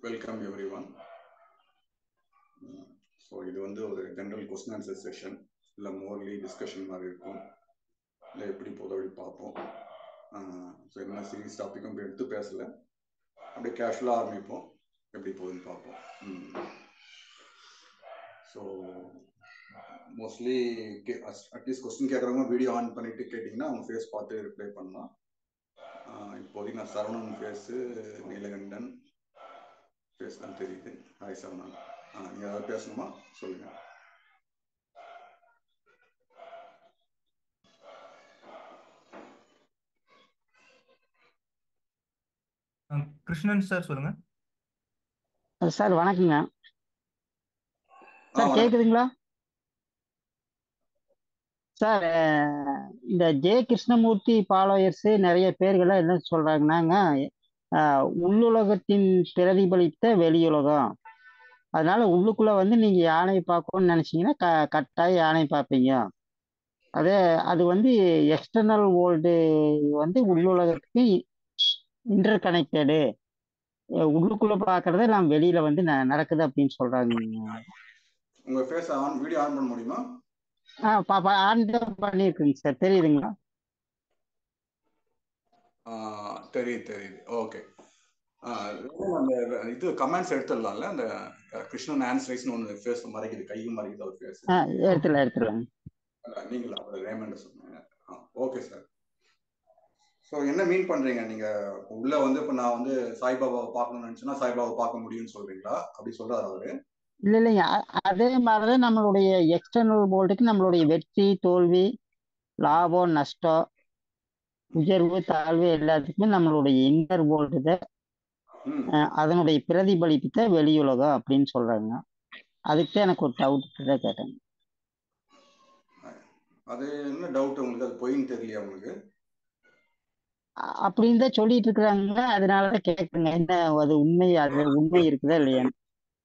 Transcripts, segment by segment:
Welcome every one so இது வந்து ஒரு ஜென்ரல் கொஸ்டின் ஆன்சர் செஷன் இல்லை மோர்லி டிஸ்கஷன் மாதிரி இருக்கும் இல்லை எப்படி போதோ அப்படி பார்ப்போம் ஸோ என்ன சீரியஸ் டாப்பிக்கும் இப்போ எடுத்து பேசலை அப்படியே கேஷுவலாக ஆரம்பிப்போம் எப்படி போகுதுன்னு பார்ப்போம் ஸோ மோஸ்ட்லி அட்லீஸ்ட் கொஸ்டின் கேட்குறவங்க வீடியோ ஆன் பண்ணிட்டு கேட்டிங்கன்னா அவங்க ஃபேஸ் பார்த்து ரிப்ளை பண்ணலாம் இப்போதைக்கு நான் சரவணன் ஃபேஸு நீலகண்டன் ஃபேஸ் தான் தெரியுது ஹாய் சரவணன் ஆ நீங்கள் ஏதாவது பேசணுமா சொல்லுங்கள் கிருஷ்ணன் சார் சொல்லுங்க சார் வணக்கங்க ஆ சார் வணக்கம் கேக்குதுங்களா சார் அஹ், இந்த ஜே கிருஷ்ணமூர்த்தி ஃபாலோயர்ஸ் நிறைய பேர்கள் என்ன சொல்றாங்கன்னாங்க அஹ், உள்ளுலகத்தின் பிரதிபலித்த வெளியுலகம் அதனால உள்ளுக்குள்ள வந்து நீங்க யானையை பார்க்கணும்னு நினைச்சீங்கன்னா க கட்டாயம் யானை பார்ப்பீங்க அதே அது வந்து எக்ஸ்டர்னல் வேர்ல்டு வந்து உள்ளுலகத்துக்கு இன்டர் கனெக்டடு உள்ளுக்குள்ள பார்க்கறத நான் வெளியில வந்து ந- நடக்குது அப்படின்னு சொல்றாங்க உங்கள் ஃபேஸ் ஆன் வீடியோ ஆன் பண்ண முடியுமா ஆ பாப்பா ஆன் தான் பண்ணியிருக்குங்க சார் தெரியுதுங்களா ஆ, தெரியுது தெரியுது ஓகே அந்த இது கமெண்ட்ஸ் எடுத்துடலாம்ல அந்த அஹ், கிருஷ்ணன் ஆன்சரைஸ்னு ஒன்று ஃபேஸ் மறைக்குது கையும் மறைக்குது அவர் ஃபேஸ் ஆ எடுத்துடலாம் எடுத்துடலாம் நீங்களா அவர் ரேமண்ட் சொன்னீங்க ஆ ஓகே சார் ஸோ என்ன மீன் பண்றீங்க நீங்க உள்ள வந்து இப்போ நான் வந்து சாய்பாபாவை பார்க்கணும்னு நினைச்சேன்னா சாய்பாபாவை பார்க்க முடியும்னு சொல்றீங்களா அப்படி சொல்றாரு அவரு இல்லை இல்லைங்க அ- அதே மாதிரிதான் நம்மளுடைய எக்ஸ்டர்னல் வேர்ல்டுக்கு நம்மளுடைய வெற்றி தோல்வி லாபம் நஷ்டம் உயர்வு தாழ்வு எல்லாத்துக்குமே நம்மளுடைய இன்னர் வேர்ல்டு தான் ம் அஹ், அதனுடைய பிரதிபலிப்பு தான் வெளியுலகம் அப்படின்னு சொல்றாங்க அதுக்கு தான் எனக்கு ஒரு டவுட் தான் கேட்டேன் அது என்ன டவுட் உங்களுக்கு அது பொய்ன்னு தெரியலையா உங்களுக்கு அ- அப்படின்னு தான் சொல்லிட்டு இருக்கிறாங்க அதனால தான் கேட்குறேங்க என்ன அது உண்மை அது உண்மை இருக்குதா இல்லையான்னு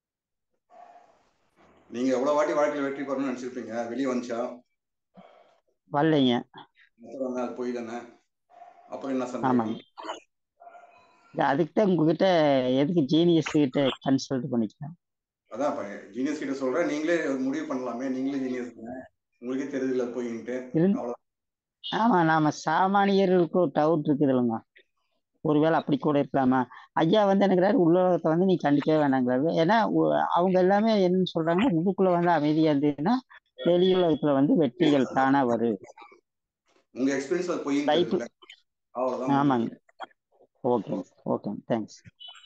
நீங்க எவ்வளவு வாட்டி வாழ்க்கையில வெற்றி பெறணும்னு நினைச்சிருப்பீங்க வெளியே வந்துச்சா வரலைங்க அப்புறம் என்ன அது பொய் தானே அப்புறம் என்ன சந்தேகம் ஆமாங்க அதுக்கு தான் உங்ககிட்ட எதுக்கு ஜீனியஸ் கிட்ட கன்சல்ட் பண்ணிக்கிறேன் அதான் ஜீனியஸ் கிட்ட சொல்றேன் நீங்களே முடிவு பண்ணலாமே நீங்களே ஜீனியஸ் உங்களுக்கே தெரியுதுல பொய்ன்ட்டு இருந்து அவ்வளவு ஆமா நாம சாமானியர்களுக்கு ஒரு டவுட் இருக்குது இல்லைங்க ஒருவேளை அப்படி கூட இருக்கலாமா ஐயா வந்து எனக்கு உள்ளுலகத்தை வந்து நீ கண்டிக்கவே வேணாங்கிறாரு ஏன்னா உ- அவங்க எல்லாமே என்ன சொல்றாங்கன்னா உள்ளுக்குள்ள வந்து அமைதியா இருந்ததுன்னா வெளியுலகத்துல வந்து வெற்றிகள் தானா வரும் உங்க எக்ஸ்பீரியன்ஸ் அது பொய்ன்னு லைஃப் தெரியுதுல அவ்வளவுதான் முடிஞ்சு ஆமாங்க ஓகே ஓகே தேங்க்ஸ்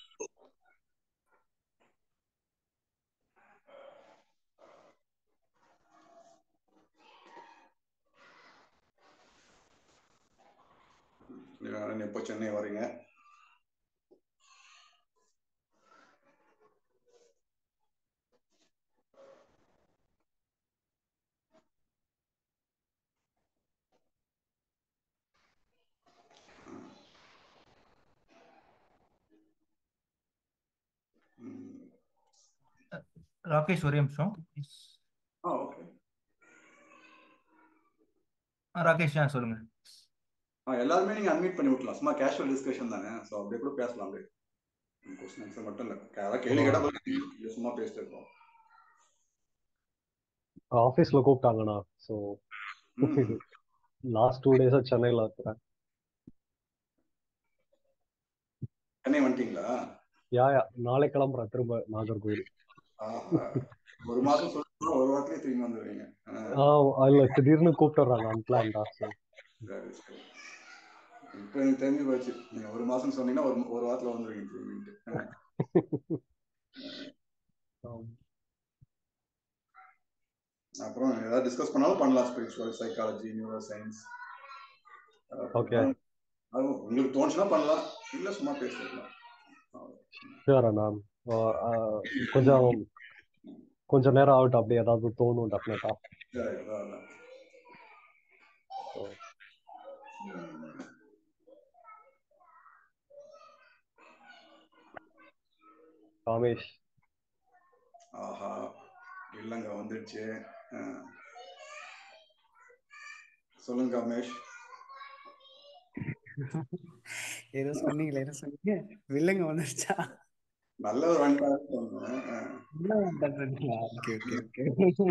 நீங்க எப்போ சென்னை வரீங்க ம். ராகேஷ் ஒரே நிமிஷம் ஆ ஓகே ஆ, ராகேஷ் ஆ சொல்லுங்க ஆ எல்லாருமே நீங்க அன்மியூட் பண்ணி விட்டலாம் சும்மா கேஷுவல் டிஸ்கஷன் தானே ஸோ அப்படியே கூட பேசலாம் அப்படியே கொஸ்டின் ஆன்சர் மட்டும் இல்லை அதான் கேள்வி கேட்டா பதில் இல்லை, சும்மா பேசிட்டு இருக்கோம் ஆஃபீஸ்ல கூப்பிட்டாங்கண்ணா ஸோ ம் லாஸ்ட் டூ டேஸா சென்னையில் இருக்கிறேன் சென்னை சென்னை வந்துட்டீங்களா யா யா நாளை கிளம்புறேன் திரும்ப நாகர்கோவில் ஆஹா ஒரு மாசம் சொல்லுங்க ஒரு வாரத்திலே திரும்பி வந்துடுவீங்க ஆ, ஆ இல்ல திடீர்னு கூப்பிட்டுறாங்க அன்பிளான்டா ஸோ சரி சரி இப்போ எனக்கு தெரிஞ்சு போச்சு நீங்க ஒரு மாசம் சொன்னீங்கன்னா ஒரு ஒரு வாரத்துல வந்துடுவீங்க திரும்பிட்டு ஆ. அப்புறம் ஏதாவது டிஸ்கஸ் பண்ணாலும் பண்ணலாம் spiritual psychology neuro science okay அது உங்களுக்கு தோணுச்சுன்னா பண்ணலாம் இல்ல சும்மா பேசிக்கலாம் ஷூர் அண்ணா ஆ, ஆ, கொஞ்சம் கொஞ்சம் நேரம் ஆகட்டும் அப்படி ஏதாவது தோணும் டெஃபினட்டா ஸோ காமேஷ் ஆஹா இல்லைங்க வந்துடுச்சு ஆ. சொல்லுங்க கமேஷ் ஏதோ சொன்னீங்களே ஏதோ சொன்னீங்க வில்லங்க வந்துருச்சா நல்ல ஒரு வந்துட்டாருன்னு சொன்னேன் அஹ் ஓகே ஓகே ஓகே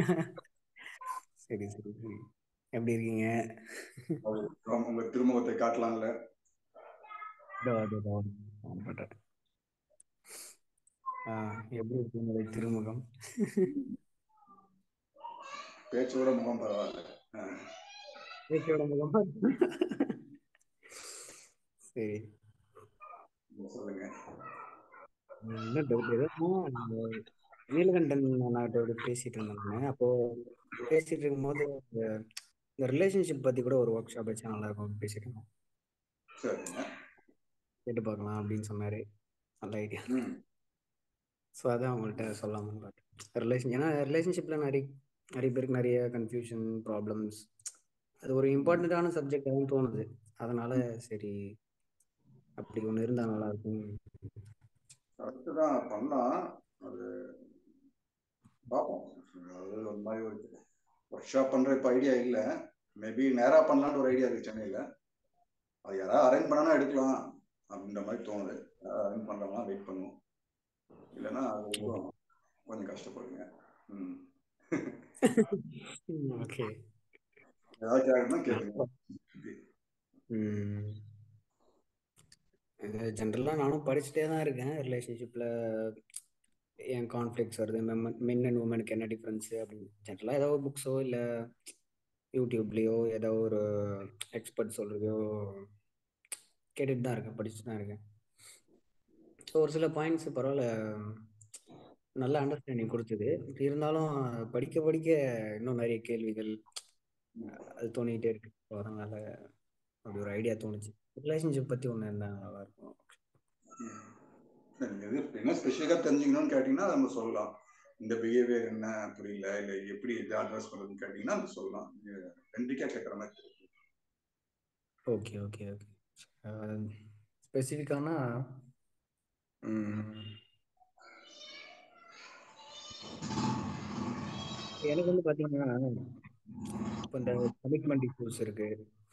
சரி சரி சரி எப்படி இருக்கீங்க அது உங்க திருமுகத்தை காட்டலாம்ல இதோ, இதோ, இதோ, on பண்றேன். ஆ, எப்படி இருக்கு உங்களுடைய திருமுகம் பேச்சோட முகம் பரவாயில்ல அஹ் பேச்சியோட முகமா சரி சொல்லுங்க என்ன டவுட் ஏதோ அந்த நீலகண்டன் அண்ணாகிட்ட பேசிட்டு இருந்தாங்க அப்போ பேசிட்டு இருக்கும்போது இந்த இந்த ரிலேஷன்ஷிப் பத்தி கூட ஒரு ஒர்க் ஷாப் வச்சா நல்லா இருக்கும் பேசிட்டு இருந்தோம் சரிங்க கேட்டு பார்க்கலாம் அப்படின்னு சொன்னாரு நல்ல ஐடியா ம் ஸோ அதான் அவங்கள்ட்ட சொல்லாமல் பார்த்தேன் ரிலேஷன் ஏன்னா ரிலேஷன்ஷிப்பில் நிறைய நிறைய பேருக்கு நிறைய கன்ஃபியூஷன் ப்ராப்ளம்ஸ் அது ஒரு இம்பார்ட்டண்ட்டான சப்ஜெக்ட் தான் தோணுது அதனால சரி அப்படி ஒன்று இருந்தால் நல்லா இருக்கும் கரெக்டு தான் பண்ணலாம் அது பார்ப்போம் அது ஒரு மாதிரி ஒரு ஒர்க் ஷாப் பண்ணுற இப்போ ஐடியா இல்லை மேபி நேராக பண்ணலான்னு ஒரு ஐடியா இருக்குது சென்னையில் அது யாராவது அரேஞ்ச் பண்ணனா எடுக்கலாம் அப்படின்ற மாதிரி தோணுது அரேஞ்ச் பண்ணுறவங்களாம் வெயிட் பண்ணுவோம் இல்லைன்னா அது கொஞ்சம் கொஞ்சம் கஷ்டப்படுங்க ம் ஓகே ஏதாவது கேட்கணும்னா கேளுங்க இது ஜென்ரலாக நானும் படிச்சுட்டே தான் இருக்கேன் ரிலேஷன்ஷிப்பில் என் கான்ஃப்ளிக்ஸ் வருது மென் அண்ட் உமனுக்கு என்ன டிஃப்ரென்ஸு அப்படின்னு ஜென்ரலாக ஏதோ ஒரு புக்ஸோ இல்லை யூடியூப்லேயோ ஏதோ ஒரு எக்ஸ்பர்ட் சொல்கிறதையோ கேட்டுட்டு தான் இருக்கேன் படிச்சுட்டு தான் இருக்கேன் ஸோ ஒரு சில பாயிண்ட்ஸ் பரவாயில்ல நல்ல அண்டர்ஸ்டாண்டிங் கொடுத்தது இருந்தாலும் படிக்க படிக்க இன்னும் நிறைய கேள்விகள் அது தோணிக்கிட்டே இருக்கு ஸோ அதனால அப்படி ஒரு ஐடியா தோணுச்சு ரிலேஷன்ஷிப் பற்றி ஒன்று இருந்தால் நல்லா இருக்கும் நீங்க எது என்ன ஸ்பெசிஃபிக்காக தெரிஞ்சுக்கணும்னு கேட்டிங்கன்னா நம்ம சொல்லலாம் இந்த பிஹேவியர் என்ன புரியல இல்லை எப்படி இதை அட்ரஸ் பண்ணுறதுன்னு கேட்டிங்கன்னா நம்ம சொல்லலாம் ரெண்டிக்காக கேட்குற மாதிரி தெரியும். ஓகே ஓகே ஓகே ஸ்பெசிஃபிக்கானா எனக்கு வந்து பார்த்தீங்கன்னா இப்போ இந்த கமிட்மெண்ட் இஷ்யூஸ் இருக்கு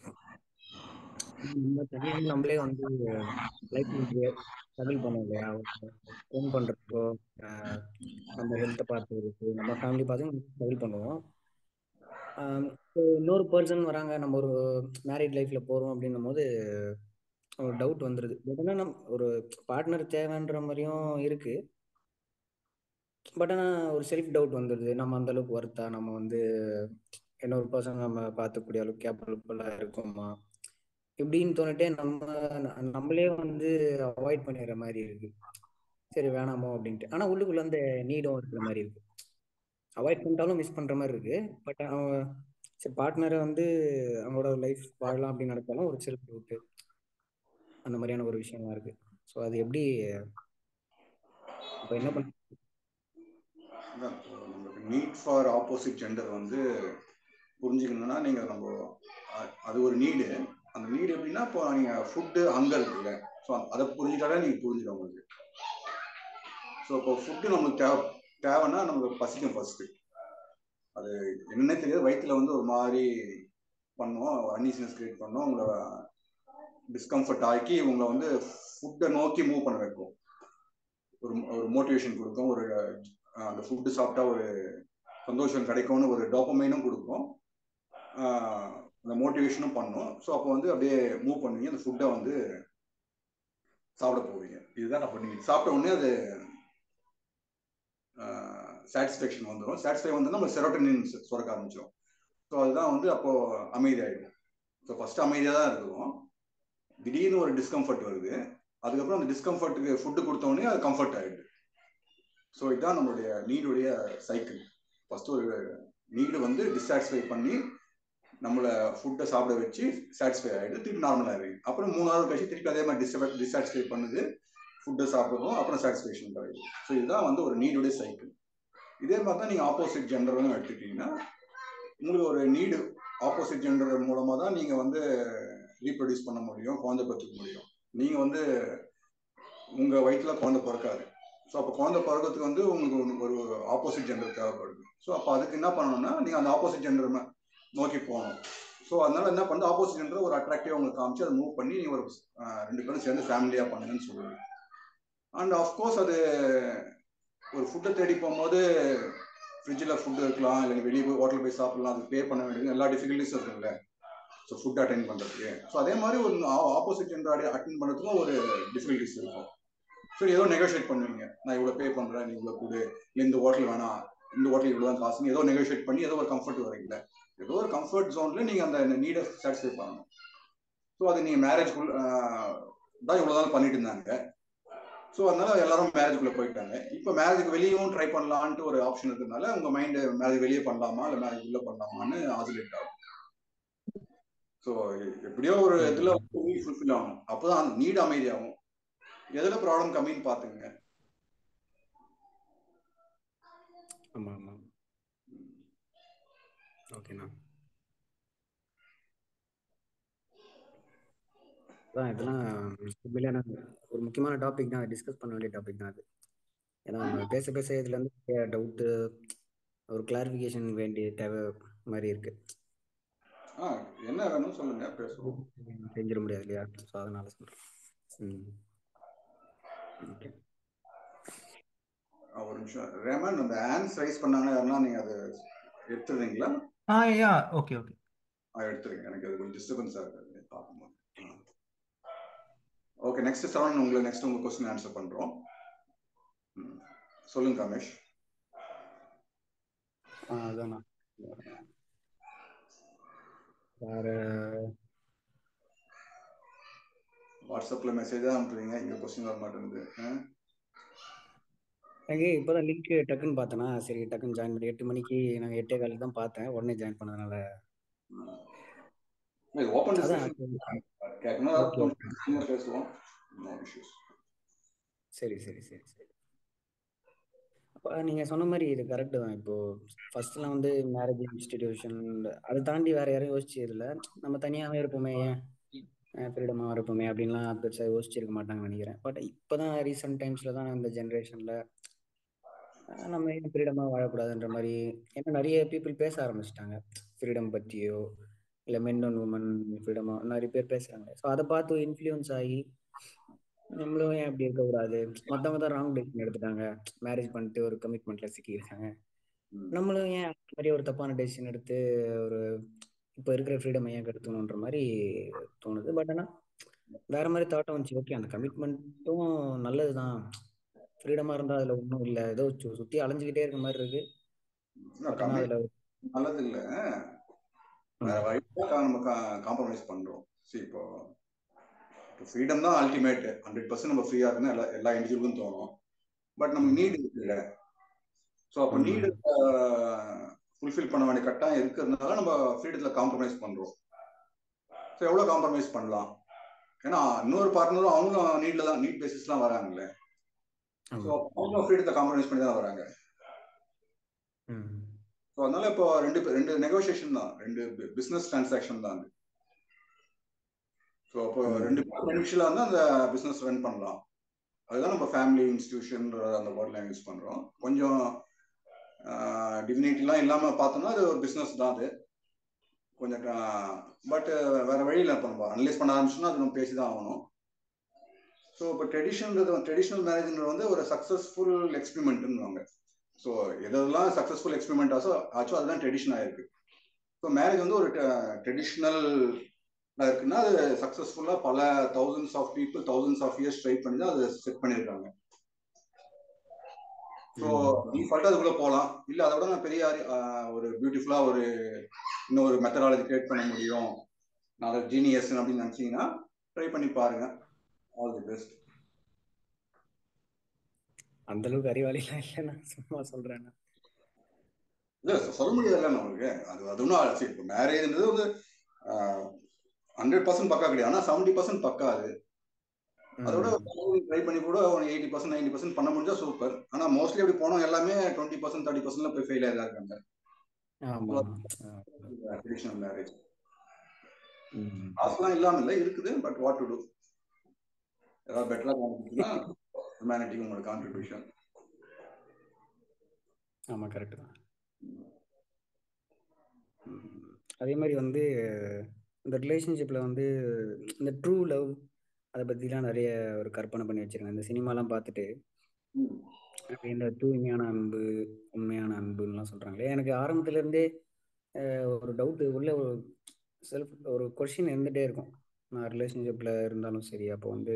நம்ம தனியாக நம்மளே வந்து லைஃப் ஸ்ட்ரகிள் பண்ணோம் இல்லையா ஃபோன் பண்ணுறப்போ நம்ம ஹெல்த்தை பார்த்துருக்கு நம்ம ஃபேமிலி பார்த்து ஸ்ட்ரகிள் பண்ணுவோம் இப்போ இன்னொரு பர்சன் வராங்க நம்ம ஒரு மேரிட் லைஃப்பில் போகிறோம் அப்படின்னும் போது ஒரு டவுட் வந்துடுது பட் ஆனால் நம் ஒரு பார்ட்னர் தேவைன்ற மாதிரியும் இருக்குது பட் ஆனால் ஒரு செல்ஃப் டவுட் வந்துடுது நம்ம அந்த அளவுக்கு ஒர்த்தா நம்ம வந்து இன்னொரு பர்சன் நம்ம பார்த்துக்கூடிய அளவுக்கு கேப்பபிளாக இருக்கோமா இப்படின்னு தோணிட்டே நம்ம நம்மளே வந்து அவாய்ட் பண்ணிடுற மாதிரி இருக்கு சரி வேணாமோ அப்படின்ட்டு ஆனால் உள்ளுக்குள்ள அந்த நீடும் இருக்கிற மாதிரி இருக்கு அவாய்ட் பண்ணிட்டாலும் மிஸ் பண்ணுற மாதிரி இருக்கு பட் அவன் சரி பார்ட்னரை வந்து அவங்களோட லைஃப் வாழலாம் அப்படின்னு நடத்தாலும் ஒரு செல்ஃப் டவுட்டு அந்த மாதிரியான ஒரு விஷயமா இருக்கு ஸோ அது எப்படி இப்போ என்ன பண்ண அதான் இப்போ நமக்கு நீட் ஃபார் ஆப்போசிட் ஜெண்டர் வந்து புரிஞ்சுக்கணும்னா நீங்கள் நம்ம அ- அது ஒரு நீடு அந்த நீடு எப்படின்னா இப்போ நீங்கள் ஃபுட்டு ஹங்கர் இருக்குல்ல ஸோ அதை புரிஞ்சுட்டாலே நீங்கள் புரிஞ்சிடும் உங்களுக்கு ஸோ இப்போ ஃபுட்டு நம்மளுக்கு தேவை தேவைன்னா நமக்கு பசிக்கும் ஃபர்ஸ்ட் அது என்னன்னே தெரியாது வயிற்றுல வந்து ஒரு மாதிரி பண்ணும் அன்ஈசினஸ் கிரியேட் பண்ணும் உங்களை டிஸ்கம்ஃபர்ட் ஆக்கி உங்களை வந்து ஃபுட்டை நோக்கி மூவ் பண்ண வைக்கும் ஒரு ஒரு மோட்டிவேஷன் கொடுக்கும் ஒரு அஹ், அந்த ஃபுட்டு சாப்பிட்டா ஒரு சந்தோஷம் கிடைக்கும்னு ஒரு டோப்பமைனும் கொடுக்கும் ஆஹ், அந்த மோட்டிவேஷனும் பண்ணும் ஸோ அப்போ வந்து அப்படியே மூவ் பண்ணுவீங்க அந்த ஃபுட்டை வந்து சாப்பிட போவீங்க இதுதான் நான் பண்ணுவீங்க சாப்பிட்ட உடனே அது சாட்டிஸ்ஃபேக்ஷன் வந்துடும் சாட்டிஸ்ஃபை வந்து நம்ம செரோட்டனின் சுரக்க ஆரம்பிச்சிடும் ஸோ அதுதான் வந்து அப்போ அமைதியாயிடும் ஸோ ஃபர்ஸ்ட் அமைதியாக தான் இருக்கும் திடீர்னு ஒரு டிஸ்கம்ஃபர்ட் வருது அதுக்கப்புறம் அந்த டிஸ்கம்ஃபர்ட்டுக்கு ஃபுட்டு கொடுத்த உடனே அது கம்ஃபர்ட் ஆயிடுது ஸோ இதுதான் நம்மளுடைய நீடுடைய சைக்கிள் ஃபர்ஸ்ட் ஒரு நீடு வந்து டிசாட்டிஸ்ஃபை பண்ணி நம்மளை ஃபுட்டை சாப்பிட வச்சு சாட்டிஸ்ஃபை ஆகிடுது திருப்பி நார்மல் ஆகிடுது அப்புறம் மூணு நாள் கழிச்சு திருப்பி அதே மாதிரி டிஸ்டர்ப டிசாட்டிஸ்ஃபை பண்ணுது ஃபுட்டை சாப்பிடுறதும் அப்புறம் சாட்டிஸ்ஃபேக்ஷன் கிடைக்கும் ஸோ இதுதான் வந்து ஒரு நீடுடைய சைக்கிள் இதே மாதிரி தான் நீங்கள் ஆப்போசிட் ஜெண்டரும் எடுத்துக்கிட்டீங்கன்னா உங்களுக்கு ஒரு நீடு ஆப்போசிட் ஜெண்டர் மூலமாக தான் நீங்கள் வந்து ரீப்ரொடியூஸ் பண்ண முடியும் குழந்தை பெற்றுக்க முடியும் நீங்கள் வந்து உங்கள் வயிற்றில் குழந்தை பிறக்காது ஸோ அப்போ குழந்தை பிறக்கிறதுக்கு வந்து உங்களுக்கு ஒரு ஆப்போசிட் ஜெண்டர் தேவைப்படுது ஸோ அப்போ அதுக்கு என்ன பண்ணணும்னா நீங்கள் அந்த ஆப்போசிட் ஜெண்டர் நோக்கி போகணும் ஸோ அதனால என்ன பண்ணுறது ஆப்போசிட் ஜெண்டர் ஒரு அட்ராக்டிவாக உங்களுக்கு காமிச்சு அதை மூவ் பண்ணி நீங்கள் ஒரு அஹ், ரெண்டு பேரும் சேர்ந்து ஃபேமிலியாக பண்ணுங்கன்னு சொல்லுவேன் அண்ட் ஆஃப்கோர்ஸ் அது ஒரு ஃபுட்டை தேடி போகும்போது ஃப்ரிட்ஜில் ஃபுட் இருக்கலாம் இல்லை வெளியே போய் ஹோட்டல் போய் சாப்பிடலாம் அது பே பண்ண வேண்டியது எல்லா டிஃபிகல்ட்டிஸும் இருக்குல்ல ஸோ ஃபுட் அட்டன் பண்ணுறதுக்கு ஸோ அதே மாதிரி ஒரு ஆப்போசிட் ஜெண்டர் அட்டன் பண்ணுறதுக்கும் ஒரு டிஃபிகல்ட்டிஸ் இருக்கும் சரி ஏதோ நெகோஷியேட் பண்ணுவீங்க நான் இவ்வளோ பே பண்ணுறேன் நீ இவ்வளோ கொடு இல்லை இந்த ஹோட்டல் வேணாம் இந்த ஹோட்டல் இவ்வளோ தான் காசுன்னு ஏதோ நெகோஷியேட் பண்ணி ஏதோ ஒரு கம்ஃபர்ட் வரீங்களே ஏதோ ஒரு கம்ஃபர்ட் ஜோனில் நீங்கள் அந்த நீடை சாட்டிஸ்ஃபை பண்ணணும் ஸோ அது நீங்கள் மேரேஜ்குள்ள தான் இவ்வளோ நாள் பண்ணிட்டு இருந்தாங்க ஸோ அதனால எல்லாரும் மேரேஜ்குள்ளே போயிட்டாங்க இப்போ மேரேஜுக்கு வெளியவும் ட்ரை பண்ணலான்ட்டு ஒரு ஆப்ஷன் இருக்கிறதுனால உங்கள் மைண்டு மேரேஜ் வெளியே பண்ணலாமா இல்லை மேரேஜ் உள்ள பண்ணலாமான்னு ஆசிலேட் ஆகும் ஸோ எப்படியோ ஒரு இதில் ஃபுல்ஃபில் ஆகணும் அப்போதான் அந்த நீட் அமைதியாகும் எதில் ப்ராப்ளம் கம்மின்னு பார்த்துங்க ஆமா ஆமா ஓகேண்ணா அதான் இதெல்லாம் உண்மையிலே ஒரு முக்கியமான டாபிக் தான் டிஸ்கஸ் பண்ண வேண்டிய டாபிக் தான் அது ஏன்னா நம்ம பேச பேச இதுல இருந்து டவுட்டு ஒரு கிளாரிஃபிகேஷன் வேண்டிய தேவை மாதிரி இருக்கு ஆ என்ன வேணும் சொல்லுங்க பேசுவோம் செஞ்சிட முடியாது இல்லையா ஸோ அதனால சொல்றேன் ம் ஓகே ஒரு நிமிஷம் ரேமன் அந்த ஆன்ஸ் ரைஸ் பண்ணாங்க யாருன்னா நீங்க அதை எடுத்துருவீங்களா ஆ யா ஓகே ஓகே எடுத்துருங்க எனக்கு அது கொஞ்சம் டிஸ்டர்பன்ஸாக இருக்குது பார்க்கும்போது ஓகே நெக்ஸ்ட் செவன் உங்களை நெக்ஸ்ட் உங்க கொஸ்டின் ஆன்சர் பண்றோம் சொல்லுங்க ரமேஷ் ஆ அதாண்ணா வேற வாட்ஸ்அப்ல மெசேஜ் தான் அனுப்புறீங்க இங்க கொஸ்டின் வர மாட்டேங்குது எனக்கு இப்போதான் லிங்க் டக்குன்னு பார்த்தேன்னா சரி டக்குன்னு ஜாயின் பண்ணி எட்டு மணிக்கு நாங்கள் எட்டே காலுக்கு தான் பார்த்தேன் உடனே ஜாயின் பண்ணதுனால ஓப்பன் அதான் கேட்கணும் பேசுவோம் நோ இஷ்யூஸ் சரி சரி சரி சரி அப்போ நீங்கள் சொன்ன மாதிரி இது கரெக்டு தான் இப்போது ஃபர்ஸ்ட்லாம் வந்து மேரேஜ் இன்ஸ்டிடியூஷன் அதை தாண்டி வேறு யாரும் யோசிச்சதில்ல நம்ம தனியாகவே இருப்போமே ஏன் ஃப்ரீடமாக இருப்போமே அப்படின்லாம் பெருசாக யோசிச்சிருக்க மாட்டாங்கன்னு நினைக்கிறேன் பட் இப்போ தான் ரீசெண்ட் டைம்ஸில் தான் இந்த ஜென்ரேஷனில் நம்ம ஏன் ஃப்ரீடமாக வாழக்கூடாதுன்ற மாதிரி ஏன்னா நிறைய பீப்புள் பேச ஆரம்பிச்சிட்டாங்க ஃப்ரீடம் பற்றியோ இல்லை மென் அண்ட் உமன் ஃப்ரீடமாக நிறைய பேர் பேசுகிறாங்க ஸோ அதை பார்த்து இன்ஃப்ளூயன்ஸ் ஆகி நம்மளும் ஏன் அப்படி இருக்கக்கூடாது மற்றவங்க தான் ராங் டெசிஷன் எடுத்துட்டாங்க மேரேஜ் பண்ணிட்டு ஒரு கமிட்மெண்ட்ல சிக்கியிருக்காங்க நம்மளும் ஏன் அந்த மாதிரி ஒரு தப்பான டெசிஷன் எடுத்து ஒரு இப்போ இருக்கிற ஃப்ரீடம் ஏன் கெடுத்துணுன்ற மாதிரி தோணுது பட் ஆனால் வேற மாதிரி தாட்டம் வந்துச்சு ஓகே அந்த கமிட்மெண்ட்டும் நல்லது தான் ஃப்ரீடமாக இருந்தால் அதில் ஒன்றும் இல்லை ஏதோ சுற்றி அலைஞ்சிக்கிட்டே இருக்க மாதிரி இருக்கு பட் ஆனால் அதில் நல்லது இல்லை வேற வழியாக நம்ம காம்ப்ரமைஸ் பண்றோம் சரி இப்போ ஃப்ரீடம் தான் அல்டிமேட் ஹண்ட்ரட் பர்சன்ட் நம்ம ஃப்ரீயா இருக்குன்னு எல்லா எல்லா இண்டிவிஜுவலும் தோணும் பட் நமக்கு நீடு இருக்குல்ல ஸோ அப்போ நீடு ஃபுல்ஃபில் பண்ண வேண்டிய கட்டாயம் இருக்கிறதுனால நம்ம ஃப்ரீடத்தில் காம்ப்ரமைஸ் பண்றோம் ஸோ எவ்வளோ காம்ப்ரமைஸ் பண்ணலாம் ஏன்னா இன்னொரு பார்ட்னரும் அவங்களும் நீட்ல தான் நீட் பேசிஸ்லாம் வராங்களே ஸோ அவங்களும் ஃப்ரீடத்தை காம்ப்ரமைஸ் பண்ணி தான் வராங்க ஸோ அதனால இப்போ ரெண்டு ரெண்டு நெகோசியேஷன் தான் ரெண்டு பிஸ்னஸ் டிரான்சாக்ஷன் தான் அது ஸோ அப்போ ரெண்டு பேரும் பெனிஃபிஷியலாக இருந்தால் அந்த பிஸ்னஸ் ரன் பண்ணலாம் அதுதான் நம்ம ஃபேமிலி இன்ஸ்டியூஷன் அந்த வேர்ட்லாம் யூஸ் பண்ணுறோம் கொஞ்சம் டிவினிட்டிலாம் இல்லாமல் பார்த்தோம்னா அது ஒரு பிஸ்னஸ் தான் அது கொஞ்சம் பட் வேற வழியில் இப்போ நம்ம அனலைஸ் பண்ண ஆரம்பிச்சோம்னா அது நம்ம பேசி தான் ஆகணும் ஸோ இப்போ ட்ரெடிஷன்ன்றது ட்ரெடிஷ்னல் மேரேஜ்ன்றது வந்து ஒரு சக்ஸஸ்ஃபுல் எக்ஸ்பெரிமெண்ட்னுவாங்க ஸோ எதெல்லாம் சக்ஸஸ்ஃபுல் எக்ஸ்பெரிமெண்ட் ஆச்சோ ஆச்சோ அதுதான் ட்ரெடிஷன் ஆயிருக்கு ஸோ மேரேஜ் வந்து ஒரு ட்ரெடிஷ்னல் இருக்குன்னா அது சக்ஸஸ்ஃபுல்லாக பல thousands of people thousands of years try பண்ணி தான் அதை செட் பண்ணியிருக்காங்க ஸோ டிஃபால்ட்டாக அதுக்குள்ளே போகலாம் இல்லை அதை விட நான் பெரிய ஒரு பியூட்டிஃபுல்லாக ஒரு இன்னொரு மெத்தடாலஜி கிரியேட் பண்ண முடியும் நான் ஜீனியஸ் அப்படின்னு நினச்சிங்கன்னா ட்ரை பண்ணி பாருங்க ஆல் தி பெஸ்ட் அந்த அளவுக்கு அறிவாளிலாம் இல்லை நான் சும்மா சொல்றேன் இல்லை சொல்ல முடியாதுல்ல நம்மளுக்கு அது அது ஒன்றும் சரி இப்போ மேரேஜ்ன்றது வந்து ஹண்ட்ரட் பர்சன்ட் பக்கா கிடையாது ஆனால் செவன்டி பர்சன்ட் பக்கா அது அதோட ட்ரை பண்ணி கூட ஒரு எயிட்டி பர்சன்ட் நைன்டி பர்சன்ட் பண்ண முடிஞ்சா சூப்பர் ஆனால் மோஸ்ட்லி அப்படி போனோம் எல்லாமே டுவெண்ட்டி பர்சன்ட் தேர்ட்டி பர்சன்ட்ல போய் ஃபெயில் ஆகிதான் இருக்காங்க ட்ரெடிஷனல் மேரேஜ் காசுலாம் இல்லாமல் இல்லை இருக்குது பட் வாட் டு டூ ஏதாவது பெட்டராக காமிச்சுன்னா ஹியூமனிட்டிக்கு உங்களோட கான்ட்ரிபியூஷன் ஆமாம் கரெக்டு தான் அதே மாதிரி வந்து இந்த ரிலேஷன்ஷிப்பில் வந்து இந்த ட்ரூ லவ் அதை பற்றிலாம் நிறைய ஒரு கற்பனை பண்ணி வச்சிருக்கேன் இந்த சினிமாலாம் பார்த்துட்டு ம். அப்படி இந்த தூய்மையான அன்பு உண்மையான அன்புலாம் சொல்கிறாங்களே எனக்கு ஆரம்பத்துல இருந்தே அஹ், ஒரு டவுட்டு உள்ள ஒரு செல்ஃப் ஒரு கொஷின் இருந்துகிட்டே இருக்கும் நான் ரிலேஷன்ஷிப்பில் இருந்தாலும் சரி அப்போ வந்து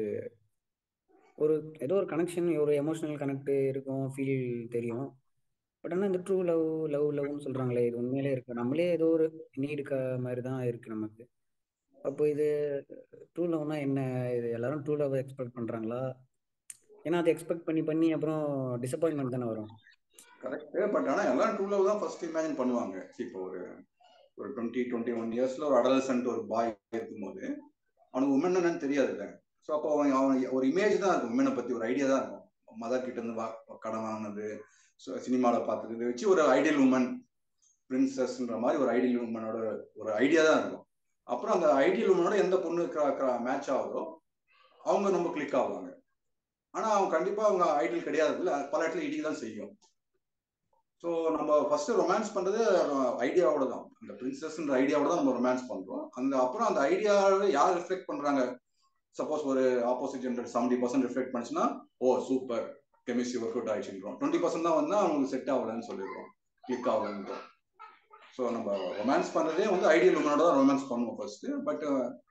ஒரு ஏதோ ஒரு கனெக்ஷன் ஒரு எமோஷனல் கனெக்ட் இருக்கும் ஃபீல் தெரியும் பட் ஆனால் இந்த ட்ரூ லவ் லவ் லவ்னு சொல்கிறாங்களே இது உண்மையிலே இருக்கு நம்மளே ஏதோ ஒரு நீடுக்க மாதிரி தான் இருக்கு நமக்கு அப்போ இது ட்ரூ லவ்னா என்ன இது எல்லாரும் ட்ரூ லவ் எக்ஸ்பெக்ட் பண்ணுறாங்களா ஏன்னா அதை எக்ஸ்பெக்ட் பண்ணி பண்ணி அப்புறம் டிசப்பாயின்மெண்ட் தானே வரும் கரெக்ட் பட் ஆனா எல்லாம் டூ லவ் தான் ஃபர்ஸ்ட் இமேஜின் பண்ணுவாங்க இப்போ ஒரு ஒரு டுவெண்ட்டி டுவெண்ட்டி ஒன் இயர்ஸ்ல ஒரு அடலசன்ட் ஒரு பாய் இருக்கும்போது அவனுக்கு உமன் என்னன்னு தெரியாதுல்ல ஸோ அப்போ அவன் அவன் ஒரு இமேஜ் தான் இருக்கும் உமனை பத்தி ஒரு ஐடியா தான் இருக்கும் மதர் கிட்ட இருந்து வா- கடன் வாங்கினது ஸோ சினிமாவில் பார்த்தது இதை வச்சு ஒரு ஐடியல் உமன் பிரின்சஸ்ன்ற மாதிரி ஒரு ஐடியல் உமனோட ஒரு ஐடியா தான் இருக்கும் அப்புறம் அந்த ஐடியல் உமனோட எந்த பொண்ணு மேட்ச் ஆகுதோ அவங்க நம்ம கிளிக் ஆகுவாங்க ஆனா அவங்க கண்டிப்பா அவங்க ஐடியல் கிடையாது பல இடத்துல இடிக்க தான் செய்யும் ஸோ நம்ம ஃபர்ஸ்ட் ரொமான்ஸ் பண்றது ஐடியாவோட தான் அந்த பிரின்சஸ்ன்ற ஐடியாவோட தான் நம்ம ரொமான்ஸ் பண்றோம் அந்த அப்புறம் அந்த ஐடியாவை யார் ரிஃப்ளெக்ட் பண்றாங்க சப்போஸ் ஒரு opposite gender seventy percent reflect பண்ணுச்சுன்னா oh super chemistry work out ஆயிடுச்சுன்றோம் டுவெண்ட்டி பர்சன்ட் தான் வந்து அவங்களுக்கு செட் ஆகலன்னு சொல்லிடுறோம் கிளிக் ஆகலன்றோம் ஸோ நம்ம ரொமான்ஸ் பண்றதே வந்து ஐடியல் உமனோட தான் ரொமான்ஸ் பண்ணுவோம் ஃபர்ஸ்ட் பட்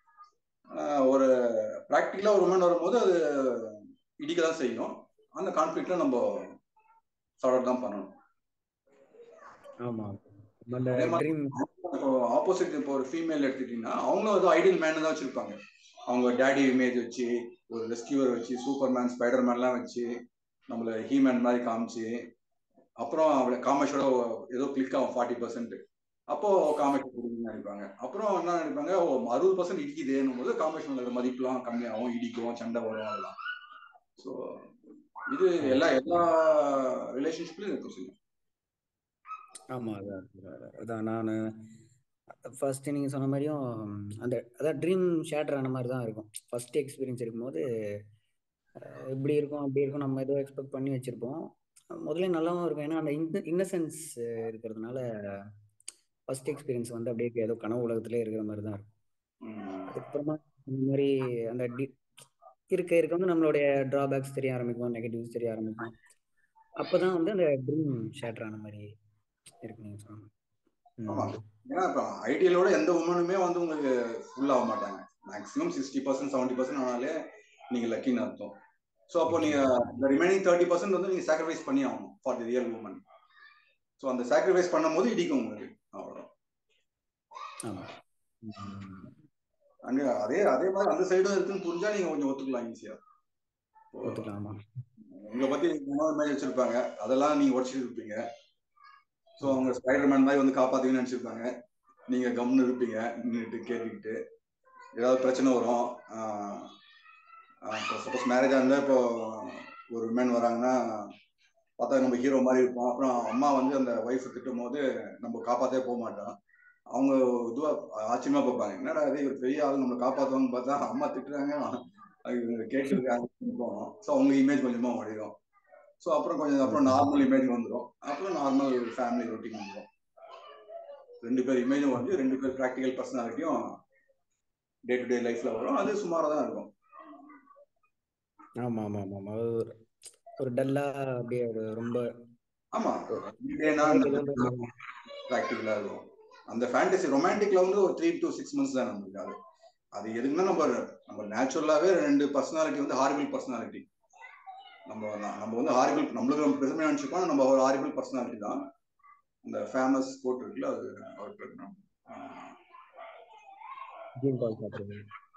ஒரு ப்ராக்டிக்கலாக ஒரு உமன் வரும்போது அது இடிக்க தான் செய்யும் அந்த கான்ஃப்ளிக்ட்ல நம்ம சார்ட் தான் பண்ணணும் ஆமாம் அந்த அதே மாதிரி ட்ரீம் ஆப்போசிட் இப்போ ஒரு ஃபீமேல் எடுத்துட்டீங்கன்னா அவங்களும் அது ஐடியல் மேன் தான் வச்சிருப்பாங்க அவங்க டேடி இமேஜ் வச்சு ஒரு ரெஸ்கியூவர் வச்சு சூப்பர் மேன் ஸ்பைடர் மேன்லாம் வச்சு நம்மள ஹீமேன் மாதிரி காமிச்சு அப்புறம் அவளை காமேஷோட ஏதோ கிளிக் ஆகும் ஃபார்ட்டி பர்சன்ட் அப்போ காமேஷ் கொடுக்குன்னு நினைப்பாங்க அப்புறம் என்ன நினைப்பாங்க ஓ அறுபது பர்சன்ட் இடிக்குதேன்னும் போது காமேஷனோட மதிப்புலாம் கம்மியாகும் இடிக்கும் சண்டை வரும் அதெல்லாம் ஸோ இது எல்லா எல்லா ரிலேஷன்ஷிப்லையும் இருக்கும் சொல்லி ஆமாம் அதான் அதான், அதான் நான் ஃபர்ஸ்ட் நீங்கள் சொன்ன மாதிரியும் அந்த அதான் ட்ரீம் ஷேட்டர் ஆன மாதிரி தான் இருக்கும் ஃபர்ஸ்ட் எக்ஸ்பீரியன்ஸ் இருக்கும்போது அஹ், இப்படி இருக்கும் அப்படி இருக்கும் நம்ம ஏதோ எக்ஸ்பெக்ட் பண்ணி வச்சுருப்போம் முதல்ல நல்லாவும் இருக்கும் ஏன்னா அந்த இன்ன இன்னசென்ஸ் இருக்கிறதுனால ஃபர்ஸ்ட் எக்ஸ்பீரியன்ஸ் வந்து அப்படியே ஏதோ கனவு உலகத்திலே இருக்கிற மாதிரி தான் இருக்கும் ம். அதுக்கப்புறமா இந்த மாதிரி அந்த டி இருக்க இருக்க வந்து நம்மளுடைய ட்ராபேக்ஸ் தெரிய ஆரம்பிக்கும் நெகட்டிவ்ஸ் தெரிய ஆரம்பிக்கும் அப்பதான் வந்து அந்த ட்ரீம் ஷேட்டர் ஆன மாதிரி இருக்கு நீங்க சொன்ன ஆமா ம். ஏன்னா இப்போ ஐடியலோட எந்த உமனுமே வந்து உங்களுக்கு ஃபுல் ஆக மாட்டாங்க maximum sixty percent seventy percent ஆனாலே நீங்க லக்கின்னு அர்த்தம் ஸோ அப்போ நீங்க இந்த ரிமைனிங் தேர்ட்டி பர்சன்ட் வந்து நீங்க சாக்ரிஃபைஸ் பண்ணி ஆகணும் for the real woman so அந்த சாக்ரிஃபைஸ் பண்ணும்போது இடிக்கும் உங்களுக்கு அவ்வளோ ஆமா ம். அங்க அதே அதே மாதிரி அந்த சைடும் இருக்குன்னு புரிஞ்சா நீங்க கொஞ்சம் ஒத்துக்கலாம் ஈஸியா ஒத்துக்கலாம் ஆமா உங்களை பத்தி இன்னொரு மாதிரி வச்சிருப்பாங்க அதெல்லாம் நீங்க உடச்சிட்டு இருப்பீங்க ஸோ அவங்க ஸ்பைடர்மேன் மாதிரி வந்து காப்பாத்துவீங்கன்னு நினைச்சிருப்பாங்க நீங்க கம்னு இருப்பீங்க நின்றுட்டு கேட்டுக்கிட்டு ஏதாவது பிரச்சனை வரும் சப்போஸ் மேரேஜா இருந்தா இப்போ ஒரு விமன் வராங்கன்னா பார்த்தா நம்ம ஹீரோ மாதிரி இருப்போம் அப்புறம் அம்மா வந்து அந்த ஒய்ஃப் திட்டும் போது நம்ம காப்பாத்தே போக மாட்டோம் அவங்க இதுவா ஆச்சரியமா பார்ப்பாங்க என்னடா இது இவர் பெரிய ஆள் நம்மளை காப்பாத்துவாங்கன்னு பார்த்தா அம்மா திட்டுறாங்க அது இவங்க கேட்டுருக்காங்க போனோம் ஸோ அவங்க இமேஜ் கொஞ்சமா உடையும் ஸோ அப்புறம் கொஞ்சம் அப்புறம் நார்மல் இமேஜ் வந்துடும் அப்புறம் நார்மல் ஃபேமிலி ரொட்டீன் வந்துடும் ரெண்டு பேர் இமேஜும் வந்து ரெண்டு பேர் ப்ராக்டிக்கல் பர்சனாலிட்டியும் டே டு டே லைஃப்ல வரும் அது சுமாராக தான் இருக்கும் ஆமா ஆமா ஆமா ஆமா அது ஒரு ஒரு டல்லா அப்படியே ஒரு ரொம்ப ஆமா டேனா ப்ராக்டிக்கலா இருக்கும் அந்த ஃபேண்டசி ரொமான்டிக்ல வந்து ஒரு த்ரீ டு சிக்ஸ் மந்த்ஸ் தான் நம்மளுக்கு அது அது எதுக்குன்னா நம்ம நம்ம நேச்சுரலாவே ரெண்டு பர்சனாலிட்டி வந்து ஹாரிபிள் பர்சனாலிட்டி நம்ம நம்ம வந்து ஹாரிபிள் நம்மளுக்கு நம்ம பெருமையா நினைச்சுப்போம் நம்ம ஒரு ஹாரிபிள் பர்சனாலிட்டி தான் இந்த ஃபேமஸ் கோட் இருக்குல்ல அது அவர் பேர் என்ன? ஜீன் பால் சாப்பிடுறது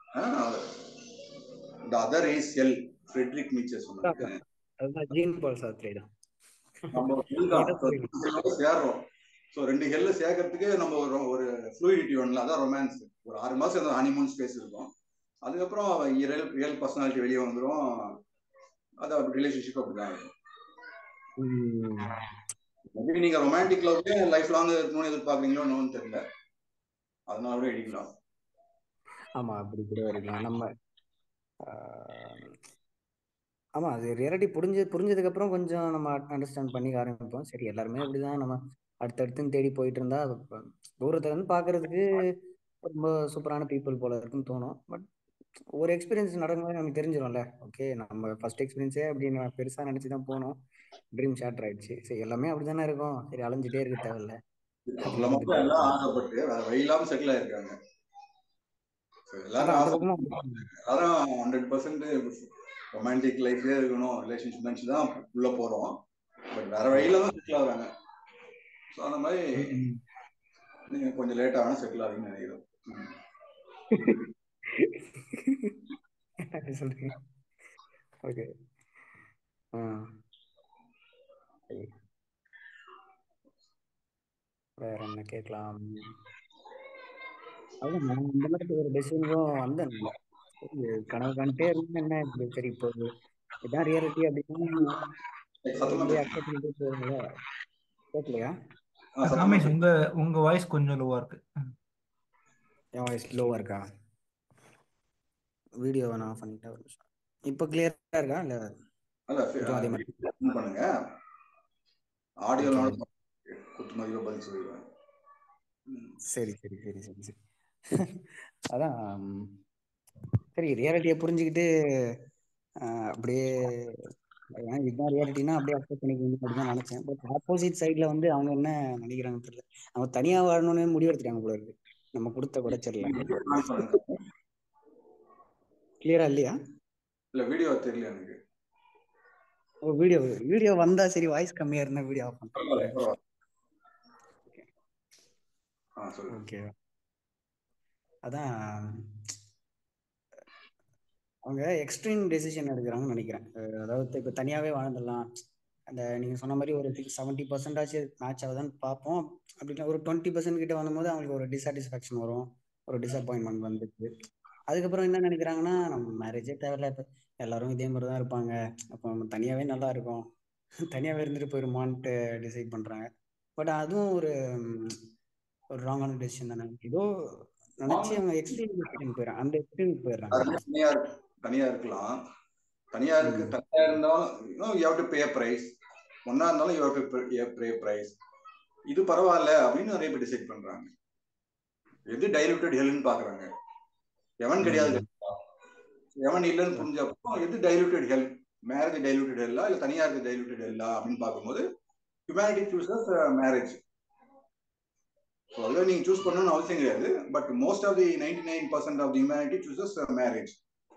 the other is hell Friedrich Nietzsche சொன்னாங்க அதுதான் ஜீன் பால் சாத்திரை தான் நம்ம இதுதான் சேர்றோம் ஸோ ரெண்டு ஹெல்ல சேர்க்கறதுக்கு நம்ம ஒரு ஒரு ஃப்ளூயிடிட்டி ஒன்ல அதான் ரொமான்ஸ் ஒரு ஆறு மாசம் அந்த ஹனிமூன் ஸ்பேஸ் இருக்கும் அதுக்கப்புறம் ரியல் ரியல் பர்சனாலிட்டி வெளியே வந்துடும் அது அப்படி ரிலேஷன்ஷிப் அப்படிதான் இருக்கும் ம். மேபி நீங்க ரொமான்டிக் லவ்வே லைஃப் லாங் இருக்கணும்னு எதிர்பார்க்குறீங்களோ என்னன்னு தெரியல அதனால கூட இடிக்கலாம் ஆமா அப்படி கூட இருக்கலாம் நம்ம ஆஹ், ஆமா அது ரியாலிட்டி புரிஞ்சு புரிஞ்சதுக்கு அப்புறம் கொஞ்சம் நம்ம அண்டர்ஸ்டாண்ட் பண்ணி ஆரம்பிப்போம் சரி எல்லாருமே அப்படிதான் நம்ம அடுத்தடுத்துன்னு தேடி போயிட்டு இருந்தா இப்ப தூரத்துல இருந்து பாக்குறதுக்கு ரொம்ப சூப்பரான பீப்புள் போல இருக்குன்னு தோணும் பட் ஒரு எக்ஸ்பீரியன்ஸ் நடக்கும்போது நமக்கு தெரிஞ்சிடும்ல ஓகே நம்ம ஃபர்ஸ்ட் எக்ஸ்பீரியன்ஸே அப்படி நான் பெருசா நினைச்சு தான் போனோம் ட்ரீம் ஷார்ட் ஆயிடுச்சு சரி எல்லாமே அப்படிதானே இருக்கும் சரி அலைஞ்சிட்டே இருக்க தேவையில்ல அதுல மட்டும் எல்லாம் ஆசைப்பட்டு வேற வழி இல்லாம செட்டில் ஆயிருக்காங்க So, எல்லாரும் அதான் அந்த ஆசை பக்கமும் எல்லாரும் ஹண்ட்ரட் பர்சன்ட் ரொமான்டிக் லைஃப்லயே இருக்கணும் ரிலேஷன்ஷிப் நினச்சி தான் உள்ள போறோம் பட் வேற வழியில தான் செட்டில் ஆகுறாங்க ஸோ அந்த மாதிரி ம். நீங்க கொஞ்சம் லேட்டா வேணா செட்டில் ஆகுன்னு நினைக்கிறேன் ம். அப்படி சொல்றீங்க ஓகே ஆ சரி. வேற என்ன கேட்கலாம் அதான் நான் இந்த மாதிரி ஒரு டெசிஷனுக்கும் வந்தேன் நான். சரி, கனவு கண்டுட்டே இருந்தேன் என்ன இப்படி சரி இப்போ இதான் ரியாலிட்டி அப்படின்னா சத்தமா அப்படியே பேசுங்க. அக்செப்ட் பண்ணிட்டு போகல கேட்கலையா ஆ, சத்தமா ரமேஷ் பேசுங்க. உங்க உங்க வாய்ஸ் கொஞ்சம் லோவா இருக்கு என் வாய்ஸ் லோவாக இருக்கா வீடியோ நான் ஆஃப் பண்ணிட்டா ஒரு நிமிஷம் இப்போ கிளியரா இருக்கா இல்லை அல்ல இதுவும் அதே மாதிரி ஃபி- பண்ணுங்க ஆடியோனால குத்து மதிப்பா பதில் சொல்லிடுவேன் ம். சரி சரி சரி சரி சரி அதான் ம், சரி ரியாலிட்டியை புரிஞ்சுக்கிட்டு ஆஹ், அப்படியே ஏன்னா இதுதான் ரியாலிட்டினா அப்படியே அக்செப்ட் பண்ணிக்கணும் அப்படின்னு தான் நினைச்சேன் பட் ஆப்போசிட் சைடில் வந்து அவங்க என்ன நினைக்கிறாங்கன்னு தெரியல அவங்க தனியாக வாழணும்னு முடிவு எடுத்துட்டாங்க போல இருக்கு நம்ம கொடுத்த குடைச்சல்ல வீடியோ ஆன் பண்ணுங்க கிளியரா இல்லையா இல்ல வீடியோ தெரியல எனக்கு ஓ வீடியோ வீடியோ வந்தா சரி வாய்ஸ் கம்மியா இருந்தா வீடியோ ஆஃப் பரவாயில்ல, பண்ணுறேன் பரவாயில்ல. ஆ சொல்லுங்க ஓகே அதான் அவங்க எக்ஸ்ட்ரீம் டெசிஷன் எடுக்கிறாங்கன்னு நினைக்கிறேன் அஹ் அதாவது இப்போ தனியாகவே வாழ்ந்துடலாம் அந்த நீங்கள் சொன்ன மாதிரி ஒரு சிக்ஸ் செவன்ட்டி பர்சன்டாச்சு மேட்ச் ஆகுதான்னு பார்ப்போம் அப்படின்னா ஒரு டுவெண்ட்டி பர்சன்ட் கிட்ட வரும்போது அவங்களுக்கு ஒரு டிசாட்டிஸ்ஃபேக்ஷன் வரும் ஒரு டிசப்பாயின்மெண்ட் வந்துச்சு அதுக்கப்புறம் என்ன நினைக்கிறாங்கன்னா நம்ம மேரேஜே தேவையில்ல இப்போ எல்லாரும் இதே மாதிரி தான் இருப்பாங்க அப்போ நம்ம தனியாகவே நல்லா இருக்கும் தனியாகவே இருந்துட்டு போயிருமான்ட்டு டிசைட் பண்ணுறாங்க பட் அதுவும் ஒரு ம், ஒரு ராங்கான டெசிஷன் தானே ஏதோ நினைச்சு அவங்க எக்ஸ்ட்ரீம் டெசிஷன் போயிடுறாங்க அந்த எக்ஸ்ட்ரீம் போயிடுறாங்க யாருமே தனியா இருக்கு தனியா இருக்கலாம் தனியா இருக்கு ம். தனியா இருந்தாலும் you have to pay price ஒன்னா இருந்தாலும் you have to pay price இது பரவாயில்ல அப்படின்னு நிறைய பேர் டிசைட் பண்றாங்க எது டைலூட்டட் ஹெல்னு பாக்குறாங்க எவன் கிடையாது எவன் இல்லைன்னு புரிஞ்சப்போ எது டைலூட்டட் ஹெல் மேரேஜ் டைலூட்டட் ஹெல்லா இல்ல தனியா இருக்க டைலூட்டட் ஹெல்லா அப்படின்னு பார்க்கும்போது ஹியூமனிட்டி சூசஸ் மேரேஜ் ஸோ அதுவே நீங்க சூஸ் பண்ணணும்னு அவசியம் கிடையாது but most of the ninety nine percent of the humanity chooses marriage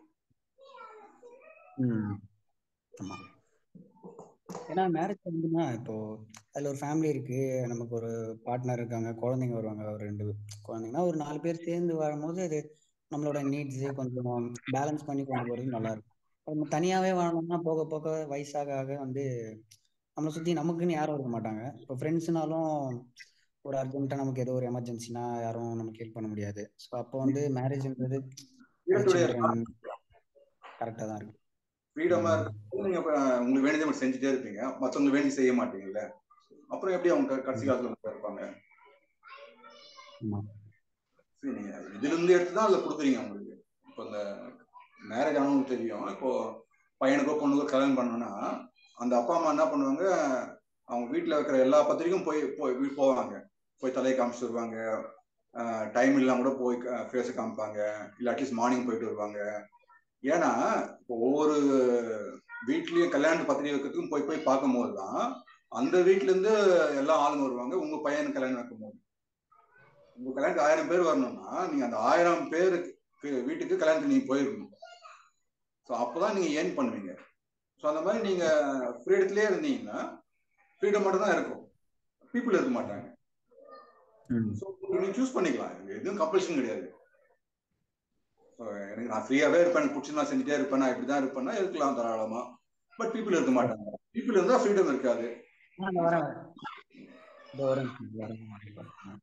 ம் ஆமா ஏன்னா மேரேஜ் வந்துன்னா இப்போ அதுல ஒரு ஃபேமிலி இருக்கு நமக்கு ஒரு பார்ட்னர் இருக்காங்க குழந்தைங்க வருவாங்க ஒரு ரெண்டு குழந்தைங்கன்னா ஒரு நாலு பேர் சேர்ந்து வாழும்போது அது நம்மளோட நீட்ஸ் கொஞ்சம் பேலன்ஸ் பண்ணி கொண்டு போறது நல்லா இருக்கும் நம்ம தனியாவே வாழணும்னா போக போக வயசாக ஆக வந்து நம்மளை சுத்தி நமக்குன்னு யாரும் இருக்க மாட்டாங்க இப்போ ஃப்ரெண்ட்ஸ்னாலும் ஒரு அர்ஜென்ட்டா நமக்கு ஏதோ ஒரு எமர்ஜென்சினா யாரும் நமக்கு ஹெல்ப் பண்ண முடியாது ஸோ அப்போ வந்து மேரேஜ்ன்றது சில்ட்ரன் கரெக்டாக தான் இருக்கு ஃப்ரீடமா இருக்கு நீங்க இப்ப உங்களுக்கு வேண்டியதை மட்டும் செஞ்சுட்டே இருப்பீங்க மத்தவங்களுக்கு வேண்டி செய்ய மாட்டீங்கல்ல அப்புறம் எப்படி அவங்க க- கடைசி காலத்துல நல்லா இருப்பாங்க ஆமா சரி, நீங்க இதுல இருந்து எடுத்து தான் அதுல கொடுக்குறீங்க அவங்களுக்கு இப்போ இந்த மேரேஜ் ஆனவங்களுக்கு தெரியும் இப்போ பையனுக்கோ பொண்ணுக்கோ கல்யாணம் பண்ணணும்னா அந்த அப்பா அம்மா என்ன பண்ணுவாங்க அவங்க வீட்டுல இருக்கிற எல்லா பத்திரிக்கையும் போய் போய் போய் போவாங்க போய் தலையை காமிச்சிட்டு வருவாங்க டைம் இல்லாம கூட போய் ஃபேஸை காமிப்பாங்க இல்லை அட்லீஸ்ட் மார்னிங் போயிட்டு வருவாங்க ஏன்னா இப்போ ஒவ்வொரு வீட்லயும் கல்யாண பத்திரிகை வைக்கிறதுக்கும் போய் போய் பார்க்கும்போது தான் அந்த வீட்ல இருந்து எல்லா ஆளுங்க வருவாங்க உங்க பையனுக்கு கல்யாணம் வைக்கும் போது உங்க கல்யாணத்துக்கு ஆயிரம் பேர் வரணும்னா நீங்க அந்த ஆயிரம் பேருக்கு வீட்டுக்கு கல்யாணத்துக்கு நீங்க போயிருக்கணும் ஸோ அப்போதான் நீங்க ஏர்ன் பண்ணுவீங்க ஸோ அந்த மாதிரி நீங்க ஃப்ரீடத்திலே இருந்தீங்கன்னா ஃப்ரீடம் மட்டும் தான் இருக்கும் பீப்புள் இருக்க மாட்டாங்க ம் ஸோ நீங்க சூஸ் பண்ணிக்கலாம் இது எதுவும் கம்பல்ஷன் கிடையாது So, எனக்கு நான் ஃப்ரீயாவே இருப்பேன் எனக்கு பிடிச்சி நான் செஞ்சுட்டே இருப்பேன் நான் இப்படிதான் இருப்பேன்னா இருக்கலாம் தாராளமா பட் பீப்புள் இருக்க மாட்டாங்க பீப்புள் இருந்தா ஃப்ரீடம் இருக்காது ஆ, இந்த வரேன் வரேன். இந்த வரேன் இந்த வரேன்.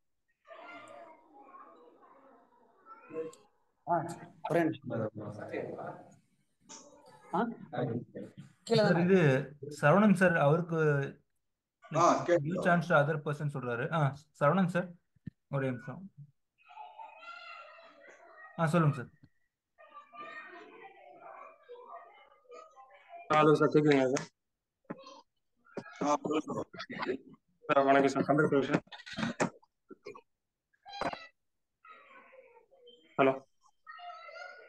ஆ ஒரே நிமிஷம். ஆ கீழே சார் தானே இது சரவணன் சார் அவருக்கு ஆ, கேட்குதா? Give chance to other person சொல்றாரு ஆ சரவணன் சார் ஒரே நிமிஷம் ஆ சொல்லுங்க சார் ஹலோ சார் கேக்குதுங்களா சார் ஆ, சொல்லுங்க. சார் வணக்கம் சார் கம்ப்யூட்டர் ப்ரொஃபஷன் ஹலோ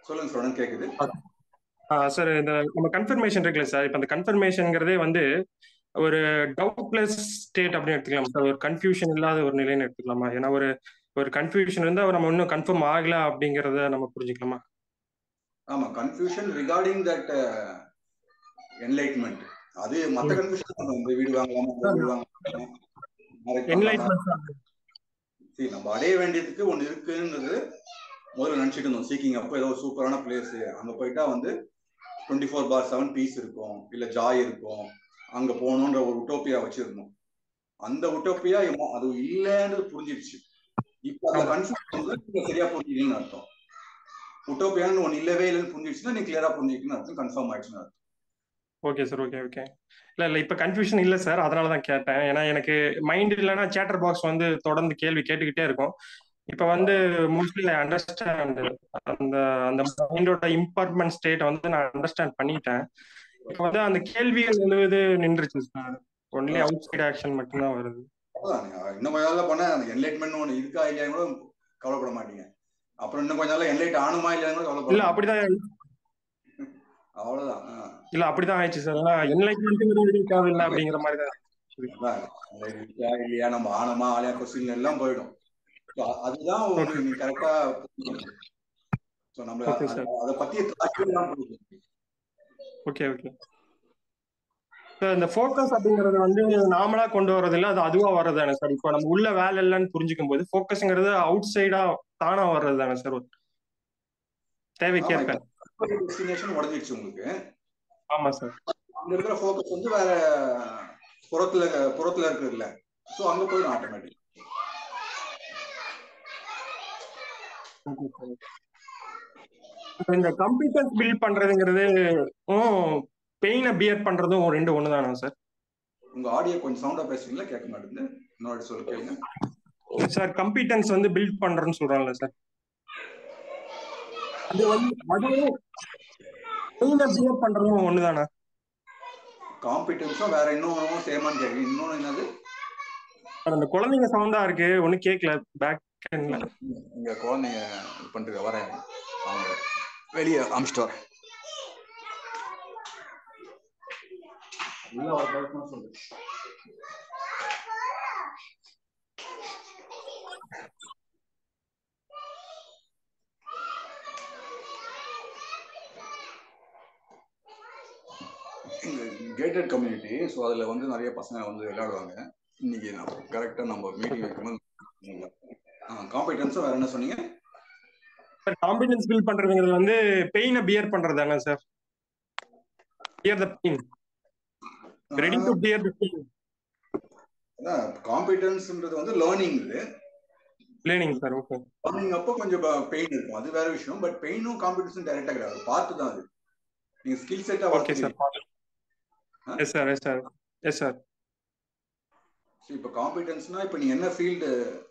சொல்லுங்க சொல்லுங்க கேக்குது சார் இந்த நம்ம கன்ஃபர்மேஷன் இருக்குல்ல சார் இப்போ அந்த கன்ஃபர்மேஷன்ங்கிறதே வந்து ஒரு டவுட்லெஸ் ஸ்டேட் அப்படின்னு எடுத்துக்கலாம் சார் ஒரு கன்ஃபியூஷன் இல்லாத ஒரு நிலைன்னு எடுத்துக்கலாமா ஏன்னா ஒரு ஒரு கன்ஃபியூஷன் இருந்தால் நம்ம இன்னும் கன்ஃபார்ம் ஆகல அப்படிங்கிறத நம்ம புரிஞ்சுக்கலாமா ஆமா கன்ஃபியூஷன் ரிகார்டிங் தட் என்லைட்மெண்ட் அது மத்த கன்ஃபியூஷன் இந்த வீடு வாங்கலாமா அந்த வீடு வாங்கலாமா marriage பண்ணலாமா? என்லைட்மெண்ட் See, நம்ம அடைய வேண்டியதுக்கு ஒண்ணு இருக்குன்றது முதல்ல நினைச்சிட்டு இருந்தோம் சீக்கிங் அப்போ ஏதோ ஒரு சூப்பரான பிளேஸ் அங்க போயிட்டா வந்து twenty four by seven peace இருக்கும் இல்ல ஜாய் இருக்கும் அங்க போகணுன்ற ஒரு உட்டோப்பியா வச்சிருந்தோம் அந்த உட்டோப்பியா அது இல்லைன்றது புரிஞ்சிருச்சு இப்போ அந்த கன்ஃபியூஷன் வந்து நீங்க சரியா புரிஞ்சுக்கணும்னு அர்த்தம் உட்டோப்பியான்னு ஒண்ணு இல்லவே இல்லைன்னு புரிஞ்சிருச்சுன்னா நீ கிளியரா புரிஞ்சுக்கணும்னு அர்த்தம் கன்ஃபார்ம் ஆயிடுச்சுன்னு அர்த்தம் ஓகே சார் ஓகே ஓகே இல்ல இல்ல இப்ப கன்ஃபியூஷன் இல்ல சார் அதனால தான் கேட்டேன் ஏன்னா எனக்கு மைண்ட் இல்லைன்னா சேட்டர் பாக்ஸ் வந்து தொடர்ந்து கேள்வி கேட்டுக்கிட்டே இருக்கும் இப்ப வந்து மோஸ்ட்லி ஐ அண்டர்ஸ்டாண்ட் அந்த அந்த மைண்டோட இம்பார்ட்மெண்ட் ஸ்டேட்டை வந்து நான் அண்டர்ஸ்டாண்ட் பண்ணிட்டேன் இப்ப வந்து அந்த கேள்விகள் எழுவது நின்றுச்சு sir only outside action மட்டும்தான் வருது அதான் நீங்க இன்னும் கொஞ்ச நாள்ல பண்ண அந்த என்லைட்மெண்ட் ஒண்ணு இருக்கா இல்லையான்னு கூட கவலைப்பட மாட்டீங்க அப்புறம் இன்னும் கொஞ்ச நாள்ல என்லைட் ஆணுமா இல்லையான்னு கூட கவலைப்பட இல்ல மாட்டீங்க. அப்படிதான் அவ்வளவுதான் ஆ. இல்ல அப்படிதான் ஆயிடுச்சு சார் ஏன்னா என்லைட்மெண்ட்டுங்கிறது தேவையில்லை அப்படிங்கிற மாதிரி தான் அதான் enlightenment இருக்கா இல்லையா நம்ம ஆனமா ஆலையா கொஸ்டின் எல்லாம் போயிடும் So, அ- அதுதான் ஒரு நீங்க கரெக்டா ஸோ நம்ம Okay, sir. அதை பத்தி தாக்கெல்லாம் புரியுது ஓகே ஓகே சார் இந்த ஃபோக்கஸ் அப்படிங்கறது வந்து நாமளா கொண்டு வர்றது இல்ல அது அதுவா வர்றது தானே சார் இப்போ நம்ம உள்ள வேலை இல்லைன்னு புரிஞ்சுக்கும் போது ஃபோக்கஸ்ங்கிறது அவுட் சைடா தானா வர்றது தானே சார் தேவைக்கேற்ப டெஸ்டினேஷன் உடஞ்சிடுச்சு உங்களுக்கு ஆமா சார் அங்க இருக்கிற ஃபோக்கஸ் வந்து வேற புறத்துல புறத்துல இருக்குதுல்ல ஸோ அங்க போயிடும் ஆட்டோமேட்டிக் இந்த கம்ப்யூட்டர் பில்ட் பண்றதுங்கிறது பெயினை பியர் பண்றதும் ரெண்டு ஒன்று தானா சார் உங்க ஆடியோ கொஞ்சம் சவுண்டா பேசுறீங்களா கேட்க மாட்டேங்குது இன்னொரு சொல்லு கேளுங்க சார் கம்பீட்டன்ஸ் வந்து பில்ட் பண்றேன்னு சொல்றாங்கல்ல சார் அது வந்து அதுவும் பெயினை பியர் பண்றதும் ஒண்ணுதானா காம்பிடன்ஸும் வேற இன்னும் சேமான்னு கேட்குறீங்க இன்னொன்னு என்னது சார் அந்த குழந்தைங்க சவுண்டா இருக்கு ஒன்னும் கேட்கல பேக் எண்ட்ல இங்க குழந்தைங்க இது பண்ணிட்டு வரேன் அவங்க வெளியே அமிச்சிட்டு வரேன் உள்ள வர பழக்கமா சொல்லு கேட்டட் கம்யூனிட்டி ஸோ அதில் வந்து நிறைய பசங்க வந்து விளையாடுவாங்க இன்னைக்கு நான் கரெக்டாக நம்ம மீட்டிங் வைக்கும்போது காம்பிடன்ஸும் வேற என்ன சொன்னீங்க சார் காம்பிடன்ஸ் பில்ட் பண்றதுங்கிறது வந்து பெயினை பியர் பண்றது தானே sir bear the pain ready to bear the pain அதான் காம்பிடன்ஸ்ன்றது வந்து லேர்னிங் இது லேர்னிங் சார் ஓகே லேர்னிங் அப்போ கொஞ்சம் பெயின் இருக்கும் அது வேற விஷயம் பட் பெயினும் காம்பிடன்ஸும் டைரக்டா கிடையாது பார்த்து தான் அது நீங்க ஸ்கில் செட்டா okay sir yes sir yes sir yes sir இப்போ காம்பிடன்ஸ்னா இப்போ நீங்க என்ன ஃபீல்டு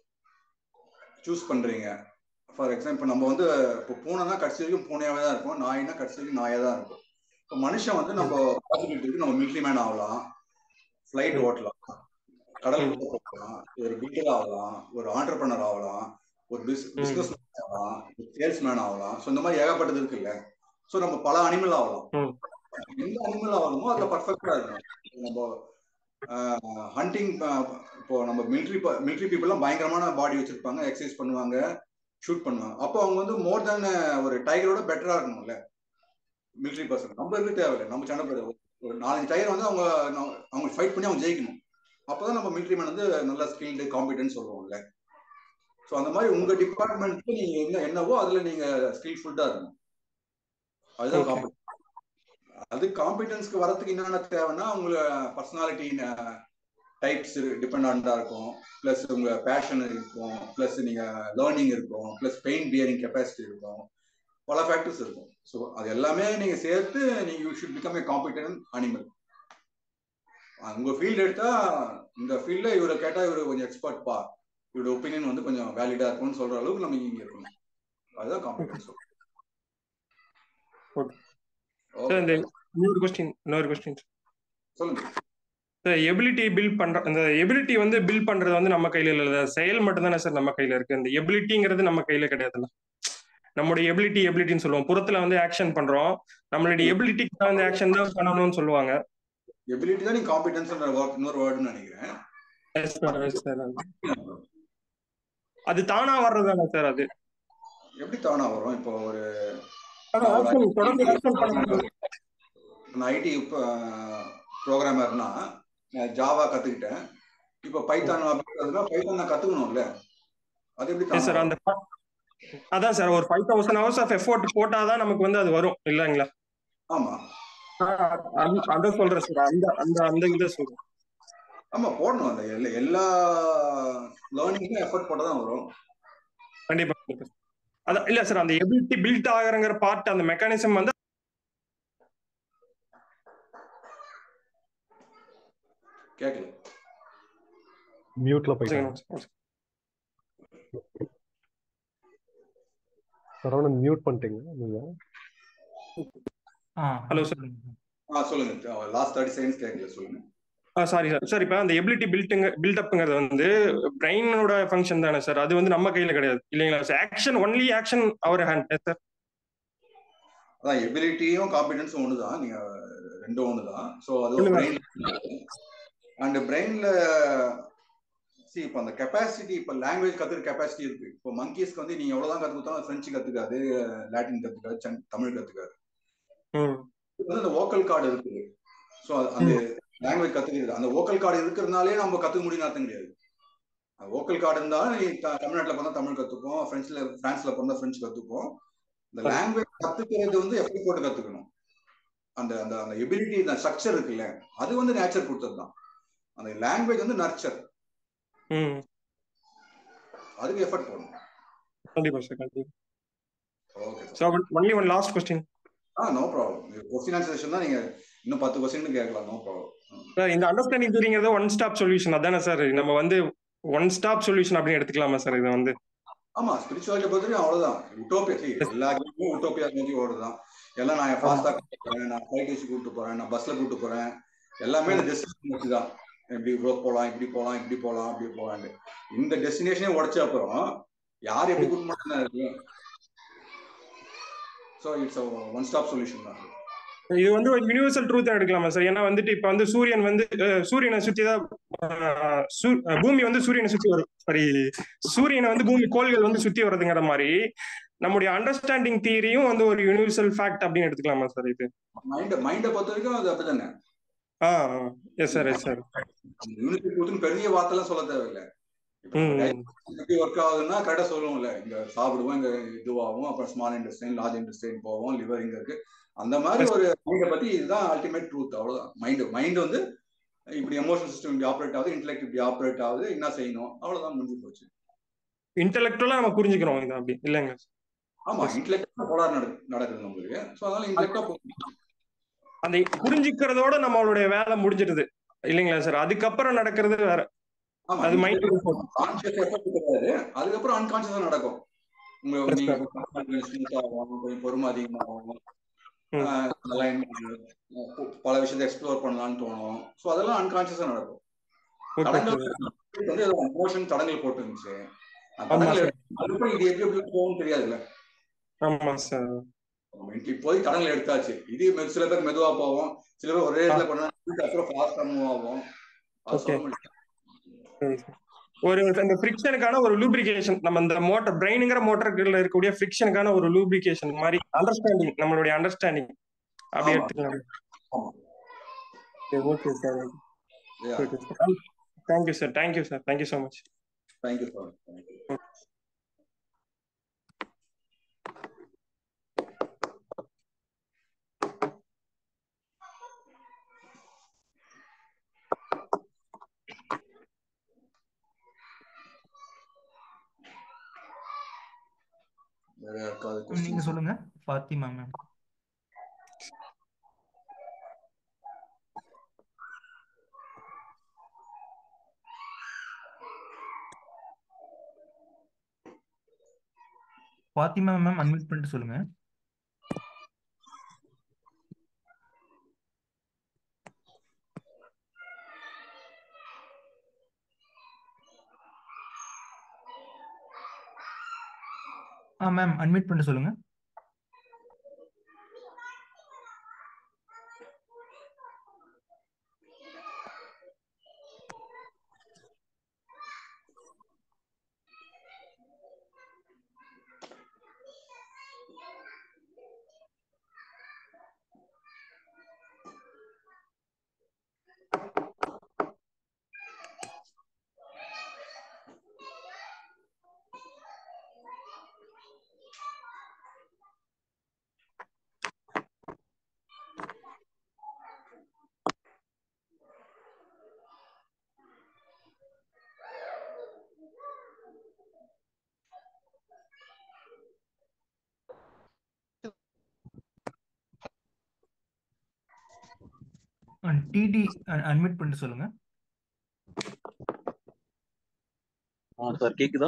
சூஸ் பண்றீங்க ஃபார் எக்ஸாம்பிள் நம்ம வந்து இப்போ பூனைனா கடைசி வரைக்கும் பூனையாவே தான் இருக்கும் நாய்னா கடைசி வரைக்கும் நாயே தான் இருக்கும் இப்போ மனுஷன் வந்து நம்ம பாசிபிலிட்டி இருக்கு நம்ம மிலிட்ரி மேன் ஆகலாம் ஃப்ளைட் ஓட்டலாம் கடல் போகலாம் ஒரு பில்டர் ஆகலாம் ஒரு ஆண்டர்பனர் ஆகலாம் ஒரு பிஸ் பிசினஸ் ஆகலாம் சேல்ஸ் மேன் ஆகலாம் ஸோ இந்த மாதிரி ஏகப்பட்டது இருக்குல்ல ஸோ நம்ம பல அனிமல் ஆகலாம் எந்த அனிமல் ஆகணுமோ அதுல பர்ஃபெக்டா இருக்கும் நம்ம ஹண்டிங் இப்போ நம்ம மிலிட்ரி மிலிட்ரி பீப்புள்லாம் பயங்கரமான பாடி வச்சிருப்பாங்க எக்ஸசைஸ் பண்ணுவாங்க ஷூட் பண்ணுவாங்க அப்போ அவங்க வந்து மோர் தென் ஒரு டைகரோட பெட்டரா இருக்கணும்ல மிலிட்ரி பர்சன் நம்ம இருக்கு தேவையில்லை நம்ம சண்டை போட ஒரு நாலஞ்சு டைகர் வந்து அவங்க அவங்க ஃபைட் பண்ணி அவங்க ஜெயிக்கணும் அப்போதான் நம்ம மிலிட்ரி மேன் வந்து நல்ல ஸ்கில்டு காம்பிடன்ஸ் சொல்லுவோம்ல ஸோ அந்த மாதிரி உங்க டிபார்ட்மெண்ட்க்கு நீங்க என்ன என்னவோ அதுல நீங்க ஸ்கில்ஃபுல்டா இருக்கணும் அதுதான் காம்பிடன்ஸ் அது காம்பிடன்ஸ்க்கு வரதுக்கு என்னென்ன தேவைன்னா உங்கள பர்சனாலிட்டி டைப்ஸ் டிபெண்டா இருக்கும் பிளஸ் உங்க பேஷன் இருக்கும் பிளஸ் நீங்க லேர்னிங் இருக்கும் பிளஸ் பெயின் பியரிங் கெப்பாசிட்டி இருக்கும் பல ஃபேக்டர்ஸ் இருக்கும் ஸோ அது எல்லாமே நீங்க சேர்த்து நீங்க you should become a competent animal உங்க ஃபீல்டு எடுத்தா இந்த ஃபீல்ட்ல இவரை கேட்டா இவரு கொஞ்சம் எக்ஸ்பர்ட் பா இவரோட ஒப்பீனியன் வந்து கொஞ்சம் வேலிடா இருக்கும்னு சொல்ற அளவுக்கு நம்ம இங்க இருக்கணும் அதுதான் காம்பிடன்ஸ் சார் இந்த இன்னொரு கொஸ்டின் இன்னொரு கொஸ்டின் சொல்லுங்க சார் எபிலிட்டி பில்ட் பண்ற அந்த எபிலிட்டி வந்து பில்ட் பண்றது வந்து நம்ம கையில இல்ல செயல் மட்டும் தானே சார் நம்ம கையில இருக்கு இந்த எபிலிட்டிங்கிறது நம்ம கையில கிடையாதுல்ல நம்மளுடைய எபிலிட்டி எபிலிட்டின்னு சொல்லுவோம் புறத்துல வந்து ஆக்ஷன் பண்றோம் நம்மளுடைய எபிலிட்டிக்கு வந்து ஆக்ஷன் தான் பண்ணணும்னு சொல்லுவாங்க எபிலிட்டி தான் நீ காம்பிடன்ஸ் இன்னொரு வேர்டுன்னு நினைக்கிறேன் Yes, sir, yes, sir. அது தானா வர்றதானே சார் அது எப்படி தானா வரும் இப்போ ஒரு ஆனா action தொடர்ந்து action பண்ணணும். நான் ஐடி ப்ரோக்ராமர்னா ஜாவா கத்துக்கிட்டேன் இப்போ பைத்தான் அப்படின்றதுனா பைத்தான் நான் கத்துக்கணும்ல அது எப்படி Yes, sir, தானா அந்த அதான் சார் ஒரு five thousand hours of effort போட்டாதான் நமக்கு வந்து அது வரும் இல்லைங்களா ஆமா அந்த- அதான் சொல்றேன் சார் அந்த அந்த அந்த இதை சொல்றேன் ஆமா போடணும் அந்த எல்லா எல்லா லேர்னிங்கும் எஃபர்ட் போட்டா தான் வரும் கண்டிப்பா கண்டிப்பா அதான் இல்ல சார் அந்த எபிலிட்டி பில்ட் ஆகுறங்கிற பார்ட் அந்த மெக்கானிசம் வந்து கேட்கல மியூட்ல போயிட்டாங்க சரவணன் மியூட் பண்ணிட்டீங்க நீங்க ஆ Hello, sir. ஆ சொல்லுங்க லாஸ்ட் தேர்ட்டி செகண்ட்ஸ் கேட்கல சொல்லுங்க சாரி சார் சார் இப்போ அந்த எபிலிட்டி பில்ட்டுங்க பில்டப்ங்கிறது வந்து பிரெயினோட ஃபங்க்ஷன் தானே சார் அது வந்து நம்ம கையில கிடையாது இல்லைங்களா sir action only action our hand sir அதான் எபிலிட்டியும் காம்பிடன்ஸும் ஒன்று தான் நீங்க ரெண்டும் ஒன்று தான் ஸோ அது சொல்லுங்க. பிரெயின் அண்ட் பிரெயின்ல சி இப்போ அந்த கெப்பாசிட்டி இப்போ லாங்குவேஜ் கத்துக்கிற கெப்பாசிட்டி இருக்கு இப்போ மங்கீஸ்க்கு வந்து நீங்க எவ்வளவுதான் கத்து கொடுத்தாலும் ஃப்ரெஞ்சு கத்துக்காது லாட்டின் கத்துக்காது சன்- தமிழ் கத்துக்காது ம் இது வந்து அந்த வோக்கல் கார்டு இருக்குது ஸோ அந்த லாங்குவேஜ் கத்துக்கிறது அந்த வோக்கல் கார்டு இருக்கிறதுனாலே நம்ம கத்துக்க முடியும் அர்த்தம் கிடையாது வோக்கல் கார்டு இருந்தாலும் நீ த- தமிழ்நாட்டுல பிறந்தா தமிழ் கத்துப்போம் பிரெஞ்சுல பிரான்ஸ்ல பிறந்தா பிரெஞ்சு கத்துப்போம் இந்த லாங்குவேஜ் கத்துக்கிறது வந்து எப்படி போட்டு கத்துக்கணும் அந்த அந்த அந்த எபிலிட்டி அந்த ஸ்ட்ரக்சர் இருக்குல்ல அது வந்து நேச்சர் கொடுத்தது தான் அந்த லாங்குவேஜ் வந்து நர்ச்சர் ம் அதுக்கு எஃபர்ட் போடணும் கண்டிப்பா சார் கண்டிப்பா okay so only one last question ஆ no problem question answer session தான் நீங்க இன்னும் பத்து கொஸ்டின் கேட்கலாம் நோ ப்ராப்ளம் சார் இந்த அண்டர்ஸ்டாண்டிங் தியரிங்கிறது ஒன் ஸ்டாப் சொல்யூஷன் அதானே சார் நம்ம வந்து ஒன் ஸ்டாப் சொல்யூஷன் அப்படின்னு எடுத்துக்கலாமா சார் இதை வந்து ஆமா ஸ்பிரிச்சுவாலிட்டி பொறுத்தவரைக்கும் அவ்வளவுதான் உட்டோப்பியா see, எல்லா கேமும் உட்டோப்பியா நோக்கி ஓடுதான் எல்லாம் நான் ஃபாஸ்டா போறேன் நான் ஃபிளைட் வச்சு கூப்பிட்டு போறேன் நான் பஸ்ல கூப்பிட்டு போறேன் எல்லாமே இந்த டெஸ்டினேஷன் வச்சு தான் இப்படி ரோப் போகலாம் இப்படி போகலாம் இப்படி போகலாம் அப்படி போகலான்னு இந்த டெஸ்டினேஷனே உடைச்ச அப்புறம் யார் எப்படி கூட்டு மாட்டேன் இருக்கு so it's one stop solution தான் இது வந்து ஒரு யூனிவர்சல் ட்ரூத் எடுக்கலாமா சார் ஏன்னா வந்துட்டு இப்ப வந்து சூரியன் வந்து அஹ், சூரியனை சுத்தி தான் அஹ், சூ- அஹ், பூமி வந்து சூரியனை சுத்தி வரும் சாரி சூரியனை வந்து பூமி கோள்கள் வந்து சுத்தி வர்றதுங்கிற மாதிரி நம்முடைய அண்டர்ஸ்டாண்டிங் தியரியும் வந்து ஒரு யூனிவர்சல் ஃபேக்ட் அப்படின்னு எடுத்துக்கலாமா சார் இது மைண்ட் மைண்டை பொறுத்த வரைக்கும் அது அப்படிதானே ஆ yes sir yes sir unity கொடுத்துன்னு பெரிய வார்த்தைலாம் சொல்ல தேவையில்லை இப்போ நம்ம ம் digestion எப்படி ஒர்க் ஆகுதுன்னா கரெக்டாக சொல்லுவோம்ல இங்க சாப்பிடுவோம் இங்க இதுவாகும் அப்புறம் ஸ்மால் இன்டெஸ்டைன் லார்ஜ் இன்டெஸ்டைன் போவோம் லிவர் இங்க இருக்கு அந்த மாதிரி ஒரு மைண்டை பத்தி இதுதான் அல்டிமேட் ட்ரூத் அவ்வளவுதான் மைண்ட் மைண்ட் வந்து இப்படி எமோஷனல் சிஸ்டம் இப்படி ஆப்ரேட் ஆகுது இன்டெலெக்ட் இப்படி ஆப்ரேட் ஆகுது என்ன செய்யணும் அவ்வளவுதான் முடிஞ்சு போச்சு இன்டெலெக்சுவலா நம்ம புரிஞ்சுக்கிறோம் இது அப்படி இல்லைங்க ஆமா இன்டெலெக்ட் கோளாறு நட நடக்குது நம்மளுக்கு ஸோ அதனால இன்டெலெக்டா அந்த புரிஞ்சுக்கிறதோட நம்மளுடைய வேலை முடிஞ்சிடுது இல்லைங்களா சார் அதுக்கப்புறம் நடக்கிறது வேற ஆமா அது மைண்ட் கான்சியஸ் எஃபர்ட் கிடையாது அதுக்கப்புறம் அன்கான்சியஸா நடக்கும் உங்க Yes, நீங்க sir. ஸ்மூத் ஆகும் கொஞ்சம் பொறுமை அதிகமாகும் ம். ஆஹ் நல்லா in- பு- பல விஷயத்தை எக்ஸ்ப்ளோர் பண்ணலாம்னு தோணும் ஸோ அதெல்லாம் அன்கான்சியஸா நடக்கும் ஓகே தடங்கள் சார் வந்து எமோஷன் தடங்கள் போட்டு இருந்துச்சு அந்த ஆமா தடங்கள் சார் எடுத்து- அதுக்கப்புறம் இது எப்படி எப்படி போகும்னு தெரியாதுல்ல ஆமா சார் இப்போதைக்கு தடங்கள் எடுத்தாச்சு இது மெ- சில பேர் மெதுவா போவோம் சில பேர் ஒரே இடத்துல பண்ணா அப்புறம் ஃபாஸ்டா மூவ் ஆகும் அது Okay. சொல்ல முடியாது சரி சார். ஒரு அந்த ஃப்ரிக்ஷனுக்கான ஒரு லூப்ரிகேஷன் நம்ம இந்த மோட்டர் பிரெயினுங்கிற மோட்டருக்குள்ள இருக்கக்கூடிய ஃப்ரிக்ஷனுக்கான ஒரு லூப்ரிகேஷன் மாதிரி அண்டர்ஸ்டாண்டிங் நம்மளுடைய அண்டர்ஸ்டாண்டிங் அப்படி ஆமா. எடுத்துக்கலாம் ஆமா. Okay sir Yeah. Okay sir thank you sir thank you sir thank you so much Thank you, sir. Thank you. வேற யாருக்காவது நீங்க questions? சொல்லுங்க Fathima ma'am Fathima ma'am unmute பண்ணிட்டு சொல்லுங்க ஆ மேம் அன்மியூட் பண்ண சொல்லுங்க டிடி அன்மியூட் பண்ணிட்டு சொல்லுங்க ஆ சார் கேக்குதா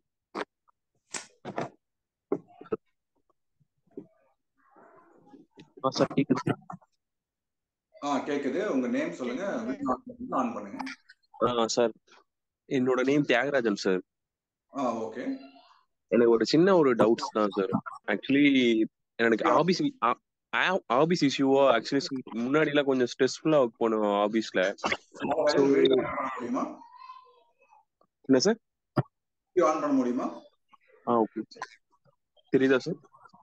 ஆ சார் கேக்குது ஆ கேக்குது உங்க நேம் சொல்லுங்க ஆன் பண்ணுங்க ஆ சார் என்னோட நேம் தியாகராஜன் சார் ஆ ஓகே எனக்கு ஒரு சின்ன ஒரு டவுட்ஸ் தான் சார் ஆக்சுவலி எனக்கு ஆபீஸ் ஆபீஸ் இஷ்யூவா ஆக்சுவலி முன்னாடி எல்லாம் கொஞ்சம் ஸ்ட்ரெஸ்ஃபுல்லா ஒர்க் பண்ணுவோம் ஆபீஸ்ல So, முடியுமா என்ன சார் ஆன் பண்ண முடியுமா ஆ ஓகே தெரியுதா சார்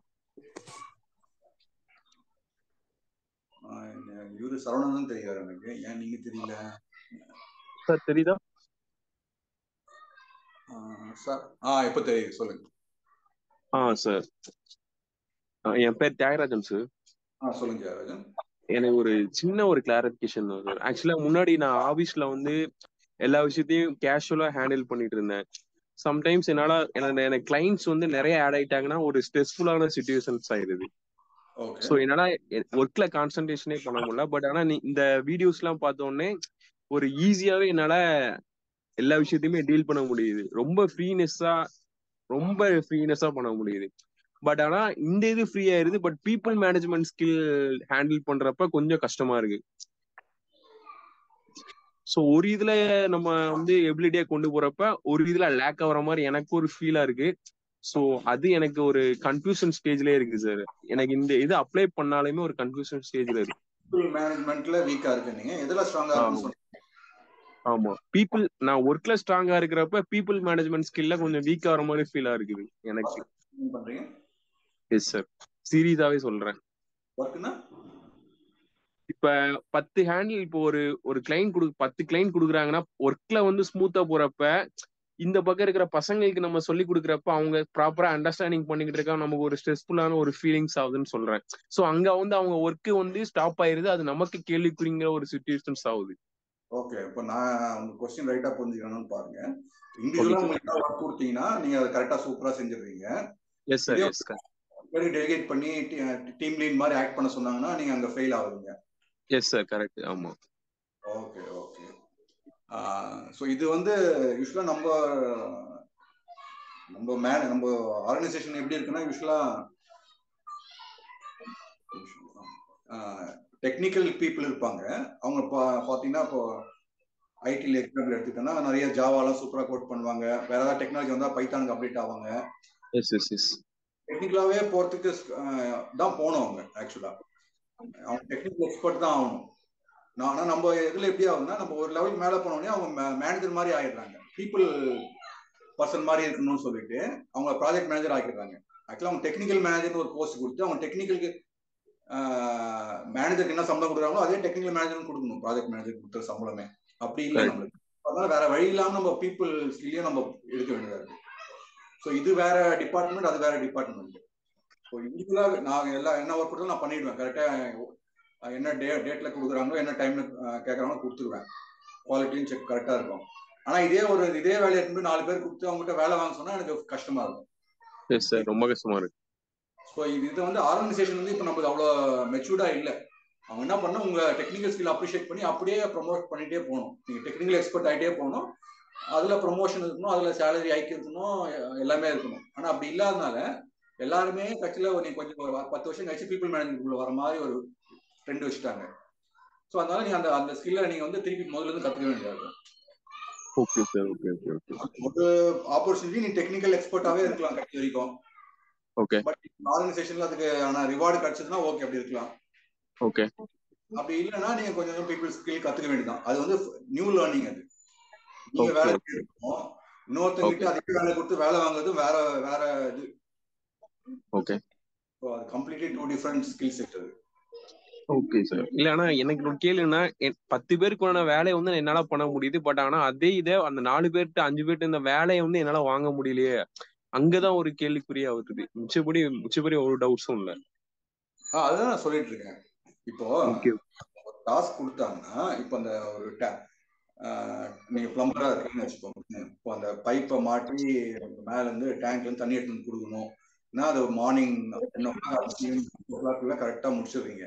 ஆ, இந்த இவரு சரவணன் தெரியாது எனக்கு ஏன் நீங்க தெரியல சார் தெரியுதா ஆ, சார் ஆ இப்ப தெரியுது சொல்லுங்க ஆ சார் என் பேர் தியாகராஜன் சார் ஆ சொல்லுங்க ஜெயராஜன் எனக்கு ஒரு சின்ன ஒரு கிளாரிபிகேஷன் தான் சார் ஆக்சுவலா முன்னாடி நான் ஆபீஸ்ல வந்து எல்லா விஷயத்தையும் கேஷுவலா ஹேண்டில் பண்ணிட்டு இருந்தேன் சம்டைம்ஸ் என்னால எனக்கு எனக்கு கிளைண்ட்ஸ் வந்து நிறைய ஆட் ஆயிட்டாங்கன்னா ஒரு ஸ்ட்ரெஸ்ஃபுல்லான சுச்சுவேஷன்ஸ் ஆயிருது ஓகே ஸோ என்னால ஒர்க்ல கான்சன்ட்ரேஷனே பண்ண முடியல பட் ஆனா நீ இந்த வீடியோஸ் எல்லாம் பார்த்த உடனே ஒரு ஈஸியாவே என்னால எல்லா விஷயத்தையுமே டீல் பண்ண முடியுது ரொம்ப ஃப்ரீனஸ்ஸா ரொம்ப ஃப்ரீனஸ்ஸா பண்ண முடியுது பட் ஆனா இந்த இது ஃப்ரீ ஆயிருது but people management skill handle பண்றப்ப கொஞ்சம் கஷ்டமா இருக்கு ஸோ ஒரு இதுல நம்ம வந்து எபிலிட்டியா கொண்டு போறப்ப ஒரு இதுல லேக் ஆகுற மாதிரி எனக்கு ஒரு ஃபீலா இருக்கு ஸோ அது எனக்கு ஒரு கன்ஃபியூஷன் ஸ்டேஜ்ல இருக்கு சார் எனக்கு இந்த இது அப்ளை பண்ணாலுமே ஒரு கன்ஃபியூஷன் ஸ்டேஜ்ல இருக்கு மேனேஜ்மெண்ட்ல வீக்கா இருக்கு நீங்க எதுல ஸ்ட்ராங்கா இருக்குன்னு சொன்னீங்க ஆமா பீப்புள் நான் ஒர்க்ல ஸ்ட்ராங்கா இருக்கிறப்ப பீப்புள் மேனேஜ்மெண்ட் ஸ்கில்ல கொஞ்சம் வீக் ஆகிற மாதிரி ஃபீலா இருக்குது எனக்கு என்ன பண்றீங்க எஸ் சார் சீரியஸாவே சொல்றேன் ஒர்க்னா இப்ப பத்து ஹேண்டில் இப்போ ஒரு ஒரு கிளைண்ட் கொடு பத்து கிளைண்ட் கொடுக்குறாங்கன்னா ஒர்க்ல வந்து ஸ்மூத்தா போறப்ப இந்த பக்கம் இருக்கிற பசங்களுக்கு நம்ம சொல்லி கொடுக்குறப்ப அவங்க ப்ராப்பரா அண்டர்ஸ்டாண்டிங் பண்ணிக்கிட்டு இருக்கா நமக்கு ஒரு ஸ்ட்ரெஸ்ஃபுல்லான ஒரு ஃபீலிங்ஸ் ஆகுதுன்னு சொல்றேன் சோ அங்க வந்து அவங்க ஒர்க் வந்து ஸ்டாப் ஆயிருது அது நமக்கு கேள்விக்குறிங்கிற ஒரு சுச்சுவேஷன்ஸ் ஆகுது ஓகே இப்போ நான் உங்க கொஸ்டின் ரைட்டா புரிஞ்சுக்கணும்னு பாருங்க இண்டிவிஜுவலா Okay, sir. உங்களுக்கு ஒர்க் கொடுத்தீங்கன்னா நீங்க அதை கரெக்டா சூப்பரா செஞ்சிருவீங்க எஸ் சார் எஸ் பேருக்கு டெலிகேட் பண்ணி டீம் லீட் மாதிரி ஆக்ட் பண்ண சொன்னாங்கன்னா நீங்க அங்க ஃபெயில் ஆகுவீங்க எஸ் சார் கரெக்ட் ஆமா ஓகே ஓகே ஸோ இது வந்து யூஸ்வலாக நம்ம நம்ம மே நம்ம ஆர்கனைசேஷன் எப்படி இருக்குன்னா யூஸ்வலாக டெக்னிக்கல் பீப்புள் இருப்பாங்க அவங்க பா பார்த்தீங்கன்னா இப்போ ஐடியில் எக்ஸாம்பிள் எடுத்துக்கிட்டோம்னா நிறைய ஜாவாலாம் சூப்பராக கோட் பண்ணுவாங்க வேற ஏதாவது டெக்னாலஜி வந்தால் பைத்தானுக்கு அப்டேட் ஆவாங்க எஸ் எஸ் எஸ் டெக்னிக்கலாகவே போகிறதுக்கு தான் போகணும் அவங்க ஆக்சுவலாக அவங்க டெக்னிக்கல் எக்ஸ்பர்ட் தான் ஆகணும் நான் ஆனால் நம்ம இதில் எப்படி ஆகுதுன்னா நம்ம ஒரு லெவலுக்கு மேலே போனோடனே அவங்க மேனேஜர் மாதிரி ஆயிடுறாங்க பீப்புள் பர்சன் மாதிரி இருக்கணும்னு சொல்லிட்டு அவங்க ப்ராஜெக்ட் மேனேஜர் ஆக்கிடுறாங்க ஆக்சுவலாக அவங்க டெக்னிக்கல் மேனேஜர்னு ஒரு போஸ்ட் கொடுத்து அவங்க டெக்னிக்கலுக்கு மேனேஜருக்கு என்ன சம்பளம் கொடுக்குறாங்களோ அதே டெக்னிக்கல் மேனேஜரும் கொடுக்கணும் ப்ராஜெக்ட் மேனேஜர் கொடுக்குற சம்பளமே அப்படி இல்லை Right. நம்மளுக்கு அதனால வேற வழி இல்லாமல் நம்ம பீப்புள் ஸ்கில்லையும் நம்ம எடுக்க வேண்டியதா இருக்கு ஸோ இது வேற டிபார்ட்மெண்ட் அது வேற டிபார்ட்மெண்ட் ஸோ இண்டிவிஜுவலாக நான் எல்லா என்ன ஒர்க் கொடுத்தாலும் நான் பண்ணிடுவேன் கரெக்டாக என்ன டே டேட்ல கொடுக்குறாங்களோ என்ன டைம்ல கேட்குறாங்களோ கொடுத்துருவேன் குவாலிட்டியும் செக் கரெக்டாக இருக்கும் ஆனால் இதே ஒரு இதே வேலையை எடுத்து நாலு பேர் கொடுத்து அவங்ககிட்ட வேலை வாங்க சொன்னா எனக்கு கஷ்டமா இருக்கும் எஸ் சார் ரொம்ப கஷ்டமா இருக்கு ஸோ இது இது வந்து ஆர்கனைசேஷன் வந்து இப்போ நமக்கு அவ்வளோ மெச்சூர்டா இல்லை அவங்க என்ன பண்ணணும் உங்க டெக்னிக்கல் ஸ்கில் அப்ரிஷியேட் பண்ணி அப்படியே ப்ரொமோட் பண்ணிட்டே போகணும் நீங்க டெக்னிக்கல் எக்ஸ்பர்ட் ஆகிட்டே போகணும் அதுல ப்ரொமோஷன் இருக்கணும் அதுல சேலரி ஹைக் இருக்கணும் எ- எல்லாமே இருக்கணும் ஆனா அப்படி இல்லாதனால எல்லாருமே கட்சியில நீ கொஞ்சம் ஒரு பத்து வருஷம் கழிச்சு பீப்புள் மேனேஜ்மெண்ட்குள்ள வர மாதிரி ஒரு ட்ரெண்ட் வச்சுட்டாங்க ஸோ அதனால நீங்க அந்த அந்த ஸ்கில்லை நீங்க வந்து திருப்பி முதல்ல இருந்து கத்துக்க வேண்டியதா இருக்கும் okay sir okay okay okay ஒரு ஆப்பர்ச்சுனிட்டி நீ டெக்னிக்கல் எக்ஸ்பர்ட்டாவே இருக்கலாம் கட்சி வரைக்கும் ஓகே பட் ஆர்கனைசேஷன்ல அதுக்கு ஆனா ரிவார்டு கிடைச்சதுன்னா ஓகே அப்படி இருக்கலாம் ஓகே அப்படி இல்லைன்னா நீங்க கொஞ்சம் கொஞ்சம் பீப்புள் ஸ்கில் கத்துக்க வேண்டியதான் அது வந்து நியூ லேர்னிங் அது நீங்க Okay, வேலை okay. இருக்கணும் இன்னொருத்தங்கிட்ட அதிக வேலை கொடுத்து வேலை வாங்குறது வேற வேற இது ஓகே So, அது completely two different skill set அது ஓகே சார் இல்ல ஆனா எனக்கு ஒரு கேள்வின்னா என் பத்து பேருக்கான வேலையை வந்து என்னால பண்ண முடியுது பட் ஆனா அதே இதை அந்த நாலு பேர்கிட்ட அஞ்சு பேர்கிட்ட இந்த வேலையை வந்து என்னால வாங்க முடியலையே அங்கதான் ஒரு கேள்விக்குறியா வருது மிச்சபடி மிச்சபடி ஒரு டவுட்ஸும் இல்ல ஆ அதுதான் நான் சொல்லிட்டு இருக்கேன் இப்போ ஓகே டாஸ்க் கொடுத்தாங்கன்னா இப்போ அந்த ஒரு ta- ஆஹ் நீங்க பிளம்பரா இருக்கீங்கன்னு வச்சுக்கோங்க இப்போ அந்த பைப்பை மாட்டி மேல இருந்து டேங்க்ல இருந்து தண்ணி எடுத்து வந்து கொடுக்கணும்னா அது மார்னிங் டென் ஓ கிளாக் கரெக்டா முடிச்சிடுறீங்க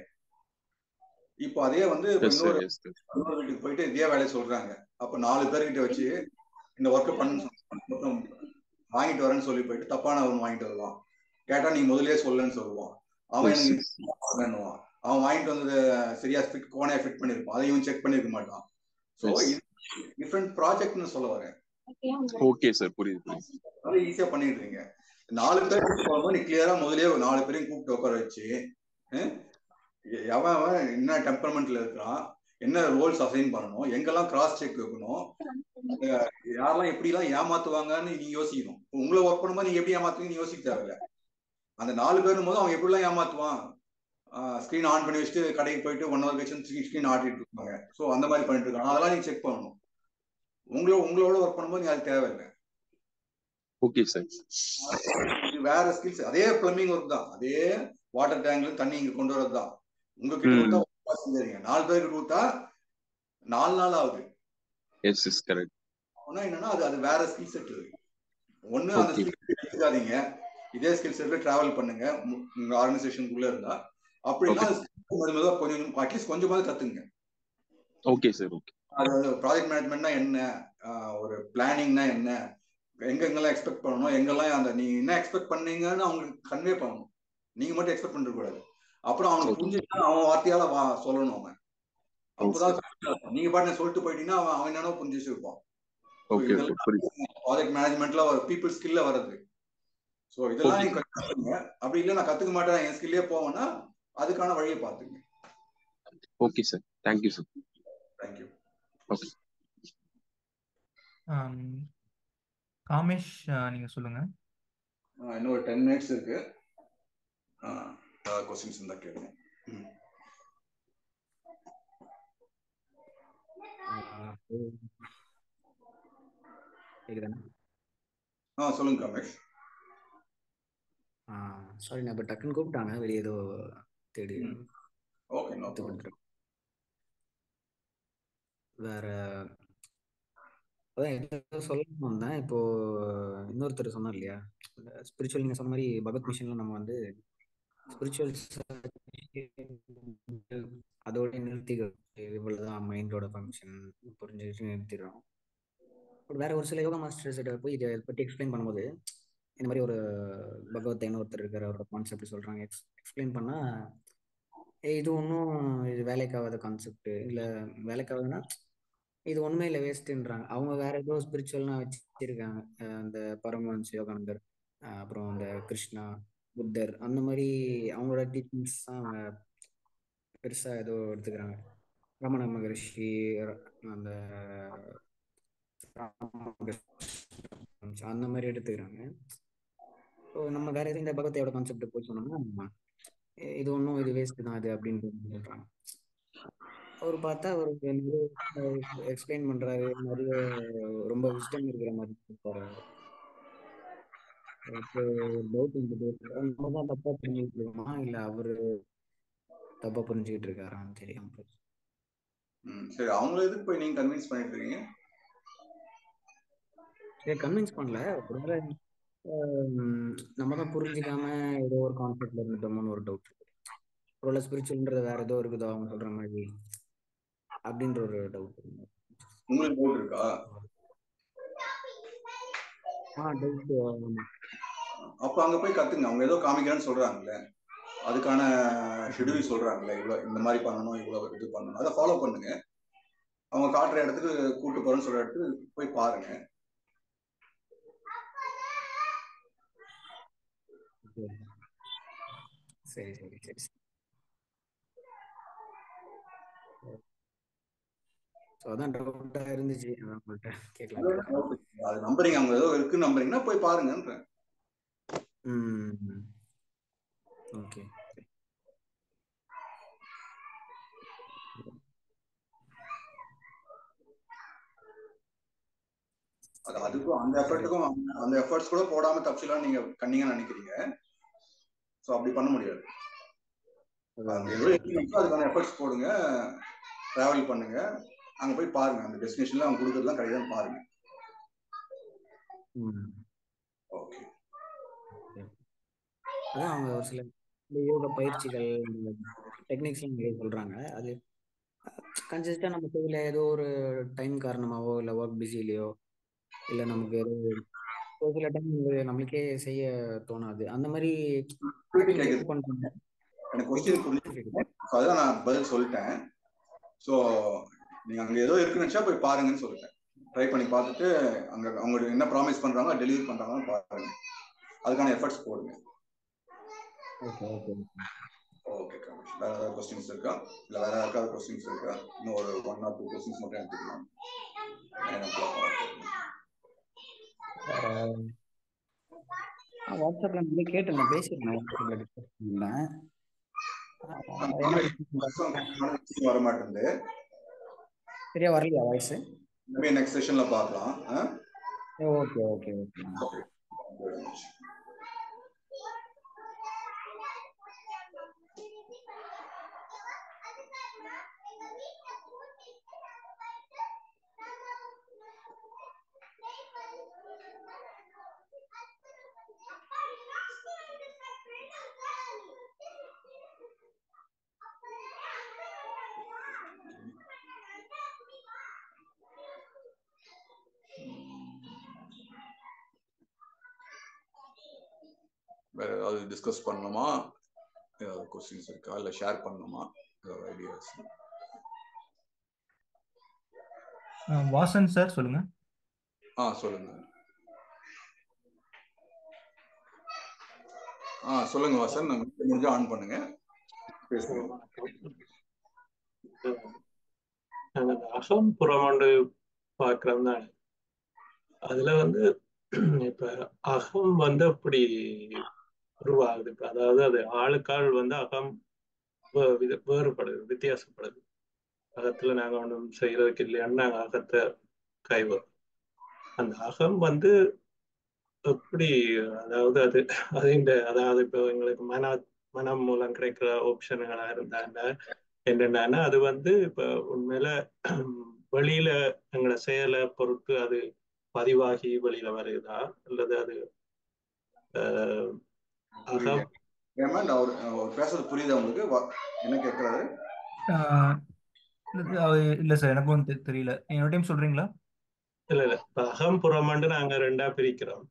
இப்போ அதே வந்து இப்போ எஸ் சார் இன்னொரு எஸ் சார் இன்னொரு வீட்டுக்கு போயிட்டு இதே வேலையை சொல்றாங்க அப்போ நாலு பேர்கிட்ட வச்சு இந்த ஒர்க்கை பண்ணு மொத்தம் வாங்கிட்டு வரேன்னு சொல்லி போயிட்டு தப்பான அவன் வாங்கிட்டு வருவான் கேட்டா நீ முதல்லயே சொல்லுன்னு சொல்லுவான் அவன் எஸ் எனக்கு வேணுவான் அவன் வாங்கிட்டு வந்தது சரியா ஃபிட் கோணையா ஃபிட் பண்ணிருப்பான் அதை இவன் செக் பண்ணிருக்க மாட்டான் ஸோ Yes. இது டிஃப்ரெண்ட் ப்ராஜெக்ட்னு சொல்ல வரேன் ஓகே சார் புரியுது புரியுது அது ஈஸியா பண்ணிட்டு இருக்கீங்க நாலு பேர் போகும்போது நீ கிளியரா முதல்லயே ஒரு நாலு பேரையும் கூப்பிட்டு உட்கார வச்சு அஹ், எவன் அவன் என்ன டெம்பர்மெண்ட்ல இருக்கிறான் என்ன ரோல்ஸ் அசைன் பண்ணணும் எங்கெல்லாம் கிராஸ் செக் வைக்கணும் அஹ், யாரெல்லாம் எப்படிலாம் ஏமாத்துவாங்கன்னு நீங்க யோசிக்கணும் இப்ப உங்களை ஒர்க் பண்ணும்போது நீங்க எப்படி ஏமாத்துவீங்கன்னு யோசிக்க தேவையில்ல அந்த நாலு பேரும் போது அவன் எப்படிலாம் ஏமாத்துவான் ஸ்க்ரீன் ஆன் பண்ணி வச்சுட்டு கடைக்கு போயிட்டு ஒன் ஹவர் கழிச்சு ஸ்க்ரீன் ஆட்டிட்டு இருப்பாங்க ஸோ அந்த மாதிரி பண்ணிட்டு இருக்காங்க அதெல்லாம் நீங்க செக் பண்ணணும் உங்களோட உங்களோட ஒர்க் பண்ணும்போது நீ அது தேவையில்லை ஓகே சார் இது வேற ஸ்கில்ஸ் அதே பிளம்பிங் ஒர்க் தான் அதே வாட்டர் டேங்க்ல தண்ணி இங்க கொண்டு வரது தான் உங்ககிட்ட ம். கொடுத்தா செஞ்சுறீங்க நாலு பேருக்கு கொடுத்தா நாலு நாள் ஆகுது எஸ் எஸ் கரெக்ட் ஆனா என்னன்னா அது அது வேற ஸ்கில் செட் ஒண்ணு அந்த Okay. ஸ்கில் எடுத்துக்காதீங்க இதே ஸ்கில் செட்ல டிராவல் பண்ணுங்க மு- உங்க ஆர்கனைசேஷனுக்குள்ள இருந்தா அப்படின்னா Okay. அது மெது மெதுவா கொஞ்சம் அட்லீஸ்ட் கொஞ்சமாவது கத்துங்க ஓகே சார் ஓகே அதாவது ப்ராஜெக்ட் மேனேஜ்மெண்ட்னா என்ன ஆஹ் ஒரு பிளானிங்னா என்ன எங்க எங்கெல்லாம் எக்ஸ்பெக்ட் பண்ணணும் எங்கெல்லாம் அந்த நீங்க என்ன எக்ஸ்பெக்ட் பண்ணீங்கன்னு அவங்களுக்கு கன்வே பண்ணணும் நீங்க மட்டும் எக்ஸ்பெக்ட் பண்ணிட கூடாது அப்புறம் அவனுக்கு Okay. புரிஞ்சுட்டா அவன் வார்த்தையால வா சொல்லணும் அவன் அப்பதான் நீங்க பாட்டு சொல்லிட்டு போயிட்டீங்கன்னா அவன் அவன் என்னன்னா புரிஞ்சு வச்சிருப்பான் ஓகே ஓகே புரியுது ப்ராஜெக்ட் மேனேஜ்மெண்ட்ல ஒரு பீப்புள் ஸ்கில்ல வருது ஸோ இதெல்லாம் Okay. நீங்க கத்துக்கங்க அப்படி இல்லை நான் கத்துக்க மாட்டேன் என் ஸ்கில்லே போவேன்னா அதுக்கான வழியை பார்த்துங்க okay sir thank you sir thank you ஆம், காமேஷ் ஆ, நீங்க சொல்லுங்க இன்னும் ஒரு டென் மினிட்ஸ் இருக்கு கொஸ்டின்ஸ் இருந்தா கேளுங்க ம். கேக்குதாண்ணா ஆ சொல்லுங்க கமேஷ் சாரி நான் இப்போ டக்குன்னு கூப்பிட்டாங்க வெளியே ஏதோ தேடி ம். ஓகே நோ இது பண்றேன் வேற அதான் என்ன சொல்லணும் வந்தேன் இப்போ இன்னொருத்தர் சொன்னார் இல்லையா ஸ்பிரிச்சுவல் நீங்க சொன்ன மாதிரி பகத் மிஷன்ல நம்ம வந்து ஸ்பிரிச்சுவல் அதோட நிறுத்திக்கிறோம் இவ்வளவுதான் மைண்டோட ஃபங்க்ஷன் புரிஞ்சுக்கிட்டு நிறுத்திடுறோம் பட் வேற ஒரு சில யோகா மாஸ்டர்ஸ் கிட்ட போய் இதை பத்தி எக்ஸ்பிளைன் பண்ணும்போது இந்த மாதிரி ஒரு பகவத்தைன்னு ஒருத்தர் இருக்கார் அவரோட கான்செப்ட் சொல்றாங்க எக்ஸ் எக்ஸ்பிளைன் பண்ணா ஏய், இது ஒன்றும் இது வேலைக்காகாத கான்செப்ட் இல்லை வேலைக்காகுதுன்னா இது ஒண்ணுமே இல்லை வேஸ்ட்டுன்றாங்க அவங்க வேற ஏதோ ஸ்பிரிச்சுவல்னா வச்சிருக்காங்க அஹ் அந்த பரமஹன்ஸ் யோகானந்தர் அஹ் அப்புறம் அந்த கிருஷ்ணா புத்தர் அந்த மாதிரி அவங்களோட டீச்சிங்ஸ் தான் அவங்க பெருசா ஏதோ எடுத்துக்கிறாங்க ரமண மகரிஷி ர- அந்த ராமகிருஷ்ண அந்த மாதிரி எடுத்துக்கிறாங்க ஸோ நம்ம வேற எதுவும் இந்த பகவத்தையோட கான்செப்ட் போய் சொன்னோம்னா "ஏ, இது ஒன்றும் இது வேஸ்ட் தான் அது அப்படின்னு சொல்றாங்க அவர் பார்த்தா அவர் எக்ஸ்பிளைன் பண்றாரு நிறைய ரொம்ப விஸ்டம் இருக்கிற மாதிரி இருப்பாரு அப்போ ஒரு டவுட் இருந்தது நம்ம தான் தப்பா புரிஞ்சுக்கிட்டு இருக்கோமா இல்ல அவரு தப்பா புரிஞ்சுக்கிட்டு இருக்காரான்னு தெரியாம போச்சு ம் சரி அவங்கள எதுக்கு போய் நீங்க கன்வின்ஸ் பண்ணிட்டு இருக்கீங்க சரி கன்வின்ஸ் பண்ணல ஒருவேளை ஹம், நம்ம தான் புரிஞ்சுக்காம ஏதோ ஒரு கான்செப்ட்ல இருந்துட்டோமோன்னு ஒரு டவுட் ஒருவேளை ஸ்பிரிச்சுவல்ன்றது வேற ஏதோ இருக்குதோ அவங்க சொல்ற மாதிரி அப்படின்ற ஒரு டவுட் உங்களுக்கு டவுட் இருக்கா ஆ டவுட் அப்ப அங்க போய் கத்துங்க அவங்க ஏதோ காமிக்கிறேன்னு சொல்றாங்கல்ல அதுக்கான ஷெட்யூல் சொல்றாங்கல்ல இவ்வளவு இந்த மாதிரி பண்ணணும் இவ்வளவு இது பண்ணணும் அதை ஃபாலோ பண்ணுங்க அவங்க காட்டுற இடத்துக்கு கூட்டு போறேன்னு சொல்ற இடத்துக்கு போய் பாருங்க சரி சரி சரி சரி ஸோ அதான் டவுட்டாக இருந்துச்சு அதான் உங்கள்கிட்ட கேட்கலாம் அது நம்புறீங்க அவங்க ஏதோ இருக்குன்னு நம்புறீங்கன்னா போய் பாருங்கன்றேன் ம் ஓகே அது அதுக்கும் அந்த எஃபர்ட்டுக்கும் அந்த எஃபர்ட்ஸ் கூட போடாம தப்பிச்சுலாம் நீங்க கண்ணீங்க நினைக்கிறீங்க ஸோ அப்படி பண்ண முடியாது அங்க எவ்வளோ இருக்கீங்களோ அதுக்கான எஃபர்ட்ஸ் போடுங்க டிராவல் பண்ணுங்க அங்க போய் பாருங்க அந்த டெஸ்டினேஷன்ல அவங்க கொடுக்கறதுலாம் கிடையாதுன்னு பாருங்க ம் ஓகே அதான் அவங்க ஒரு சில இந்த யோகா பயிற்சிகள் டெக்னிக்ஸ்லாம் நிறைய சொல்றாங்க அது கன்சிஸ்டாக நம்ம செய்யல ஏதோ ஒரு டைம் காரணமாவோ இல்லை ஒர்க் பிஸிலையோ இல்லை நமக்கு ஏதோ ஒரு சில டைம் நம்மளுக்கே செய்ய தோணாது அந்த மாதிரி கேக்குது. பண்றாங்க எனக்கு கொஸ்டின் புரிஞ்சு அதான் நான் பதில் சொல்லிட்டேன் ஸோ நீங்க அங்க ஏதோ இருக்குன்னு நினைச்சா போய் பாருங்கன்னு சொல்லிட்டேன் ட்ரை பண்ணி பார்த்துட்டு அங்க அவங்க என்ன ப்ராமிஸ் பண்றாங்க டெலிவரி பண்றாங்கன்னு பாருங்க அதுக்கான எஃபர்ட்ஸ் போடுங்க ஓகே ஓகே ஓகே கமிஷ் வேற ஏதாவது கொஸ்டின்ஸ் இருக்கா இல்ல வேற யாருக்காவது கொஸ்டின்ஸ் இருக்கா இன்னும் ஒரு ஒன் ஆர் டூ கொஸ்டின்ஸ் மட்டும் எடுத்துக்கலாம் நைன் ஓ கிளாக் வாட்ஸ்அப்ல நிறைய கேட்டிருந்தேன் பேசியிருந்தேன் வாட்ஸ்அப்ல டிஸ்கஸ் பண்ணியிருந்தேன் என்ன வர மாட்டேங்குது சரியா வரலையா வாய்ஸ் இனிமே நெக்ஸ்ட் செஷன்ல பார்க்கலாம் okay okay okay okay very much வேற ஏதாவது டிஸ்கஸ் பண்ணணுமா ஏதாவது கொஸ்டின்ஸ் இருக்கா இல்ல ஷேர் பண்ணணுமா ஏதாவது ஐடியாஸ் வாசன் சார் சொல்லுங்க ஆ சொல்லுங்க ஆ சொல்லுங்க வாசன் நம்ம முடிஞ்சா ஆன் பண்ணுங்க பேசுங்க நாங்க அந்த அகம் புறமாண்டு பார்க்கிறோம் தானே அதுல வந்து இப்ப அகம் வந்து அப்படி உருவாகுது இப்ப அதாவது அது ஆளுக்காள் வந்து அகம் வே- வித- வேறுபடுது வித்தியாசப்படுது அகத்துல நாங்க ஒன்றும் செய்யறதுக்கு இல்லையான்னு நாங்க அகத்தை கைவோம் அந்த அகம் வந்து எப்படி அதாவது அது அது இந்த அதாவது இப்போ எங்களுக்கு மன மனம் மூலம் கிடைக்கிற ஆப்ஷனுங்களா இருந்தாங்க என்னென்னா அது வந்து இப்ப உண்மையில வெளியில எங்களை செயலை பொறுத்து அது பதிவாகி வெளியில வருதா அல்லது அது ஆஹ், அகம் ஏமா அவர் அவர் பேசுறது புரியுதா உங்களுக்கு வா- என்ன கேட்கறாரு ஆஹ் இல்ல அது- இல்ல சார் எனக்கும் தெ- தெரியல இன்னொரு டைம் சொல்றீங்களா இல்ல இல்ல இப்ப அகம் புறமாண்டு நாங்க ரெண்டா பிரிக்கிறோம்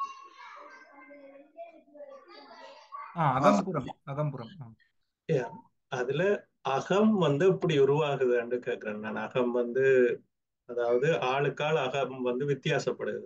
ஆ அகம்புறம் அகம்புறம் ஆ. Yeah. அதுல அகம் வந்து இப்படி உருவாகுதுன்னு கேக்குறேன் நான் அகம் வந்து அதாவது ஆளுக்காள் அகம் வந்து வித்தியாசப்படுது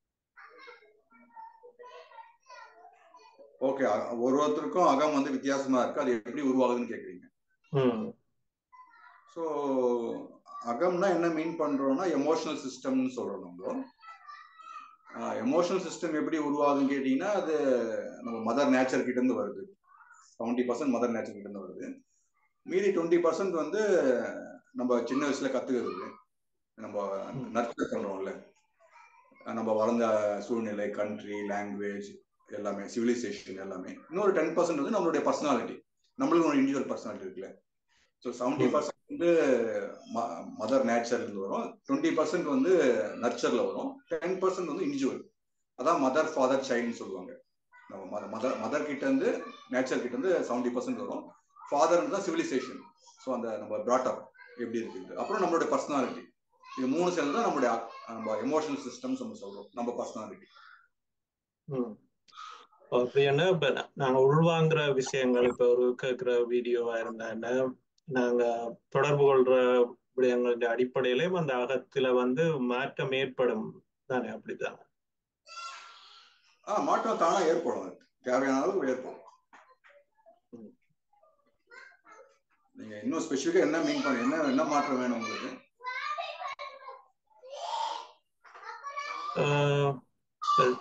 ஓகே ஒரு ஒருத்தருக்கும் அகம் வந்து வித்தியாசமா இருக்கு அது எப்படி உருவாகுதுன்னு கேக்குறீங்க ம் ஸோ அகம்னா என்ன மீன் பண்றோம்னா எமோஷனல் சிஸ்டம்னு சொல்றோம் நம்ம எமோஷனல் சிஸ்டம் எப்படி உருவாகுதுன்னு கேட்டீங்கன்னா அது நம்ம மதர் நேச்சர் கிட்ட இருந்து வருது செவன்டி பர்சன்ட் மதர் நேச்சர் கிட்ட இருந்து வருது மீதி டுவெண்ட்டி பர்சன்ட் வந்து நம்ம சின்ன வயசுல கத்துக்கிறது நம்ம நர்ச்சர் பண்றோம்ல நம்ம வளர்ந்த சூழ்நிலை கண்ட்ரி லாங்குவேஜ் எல்லாமே சிவிலைசேஷன் எல்லாமே இன்னொரு டென் பர்சன்ட் வந்து நம்மளுடைய பர்சனாலிட்டி நம்மளுக்கு ஒரு இண்டிவிஜுவல் பர்சனாலிட்டி இருக்குல்ல ஸோ செவன்டி பர்சன்ட் வந்து மதர் நேச்சர்ல இருந்து வரும் டுவெண்ட்டி பர்சன்ட் வந்து நர்ச்சர்ல வரும் டென் பர்சன்ட் வந்து இண்டிவிஜுவல் அதான் மதர் ஃபாதர் சைல்டுன்னு சொல்லுவாங்க நம்ம மதர் மதர் கிட்ட இருந்து நேச்சர் கிட்ட இருந்து செவன்டி பர்சன்ட் வரும் ஃபாதர் தான் சிவிலைசேஷன் ஸோ அந்த நம்ம பிராட்டப் எப்படி இருக்குது அப்புறம் நம்மளுடைய பர்சனாலிட்டி இது மூணு சேர்ந்து தான் நம்மளுடைய நம்ம எமோஷனல் சிஸ்டம்ஸ் நம்ம சொல்றோம் நம்ம பர்சனாலிட்டி ம் அப்படின்னா இப்ப நா- நாங்க உள்வாங்குற விஷயங்கள் இப்ப ஒரு கேட்கிற வீடியோவா இருந்தாங்கன்னா நாங்க தொடர்பு கொள்ற விடயங்களுடைய அடிப்படையிலேயும் அந்த அகத்துல வந்து மாற்றம் ஏற்படும் தானே அப்படித்தானே ஆ மாற்றம் தானா ஏற்படும் தேவையான அளவு உயர்த்தும் நீங்க இன்னும் ஸ்பெசிஃபிக்கா என்ன மீன் பண்ண என்ன என்ன மாற்றம் வேணும் உங்களுக்கு ஆஹ் அது-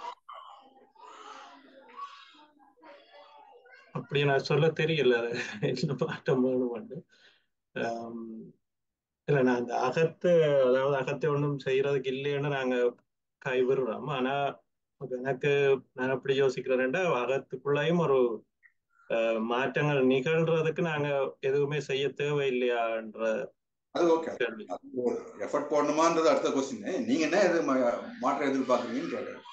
அப்படி நான் சொல்ல தெரியல அது என்ன மாற்றம் வேணும்னு ஆம், இல்ல நான் அந்த அகத்தை அதாவது அகத்தை ஒன்றும் செய்யறதுக்கு இல்லைன்னு நாங்க கைவிடுறோம் ஆனா இப்ப எனக்கு நான் எப்படி யோசிக்கிறேன்டா அகத்துக்குள்ளேயும் ஒரு ஆஹ், மாற்றங்கள் நிகழ்றதுக்கு நாங்க எதுவுமே செய்ய தேவையில்லையான்ற அது ஓகே கேள்வி எஃபர்ட் போடணுமான்றது அடுத்த கொஸ்டின் நீங்க என்ன எது ம- மாற்றம் எதிர்பார்க்குறீங்கன்னு கேட்குறேன்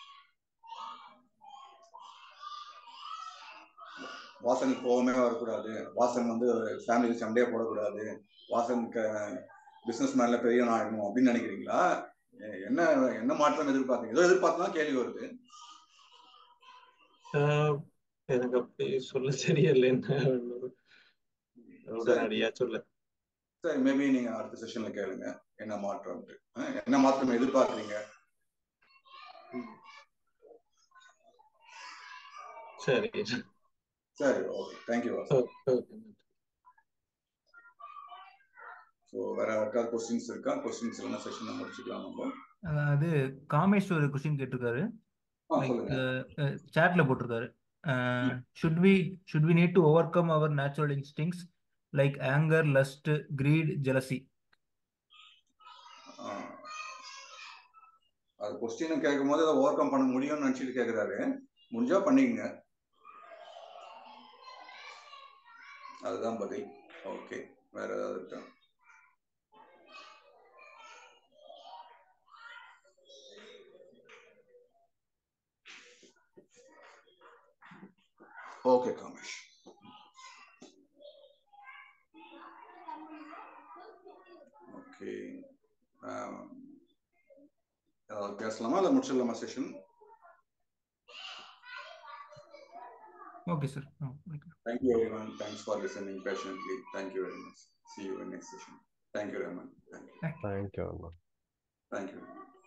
வாசனுக்கு கோவமே வரக்கூடாது வாசன் வந்து ஃபேமிலிக்கு சண்டையே போடக்கூடாது வாசனுக்கு பிசினஸ் மேன்ல பெரிய ஆயிடணும் அப்படின்னு நினைக்கிறீங்களா எ- என்ன என்ன மாற்றம் எதிர்பார்க்குறீங்க ஏதோ எதிர்பார்த்து கேள்வி வருது ஆஹ், எனக்கு அப்படி சொல்ல தெரியல என்ன உடனடியா சொல்ல சரி மேபி நீங்க அடுத்த செஷன்ல கேளுங்க என்ன மாற்றம் என்ன மாற்றம் எதிர்பார்க்குறீங்க சரி சரி okay thank you Vasan okay okay so வேற யாருக்காவது கொஸ்டின்ஸ் இருக்கா கொஸ்டின்ஸ் இல்லைன்னா செஷனை முடிச்சுக்கலாம் நம்ம அது காமேஷ் ஒரு கொஸ்டின் கேட்டிருக்காரு ஆ லைக் சொல்லுங்க சேட்ல போட்டிருக்காரு should we should we need to overcome our natural instincts like anger lust greed jealousy ah. அது கொஸ்டின் கேட்கும் போது அதை ஓவர் கம் பண்ண முடியும்னு நினைச்சிட்டு கேட்குறாரு முடிஞ்சா பண்ணிக்கங்க அதுதான் பதில் ஓகே வேற ஏதாவது இருக்கா ஓகே காமேஷ் ஓகே ஏதாவது பேசலாமா இல்லை முடிச்சிடலாமா session okay sir Thank you everyone. Thanks for listening patiently. Thank you very much. See you in next session. Thank you, Raman. Thank you. Thank you அண்ணா Thank you.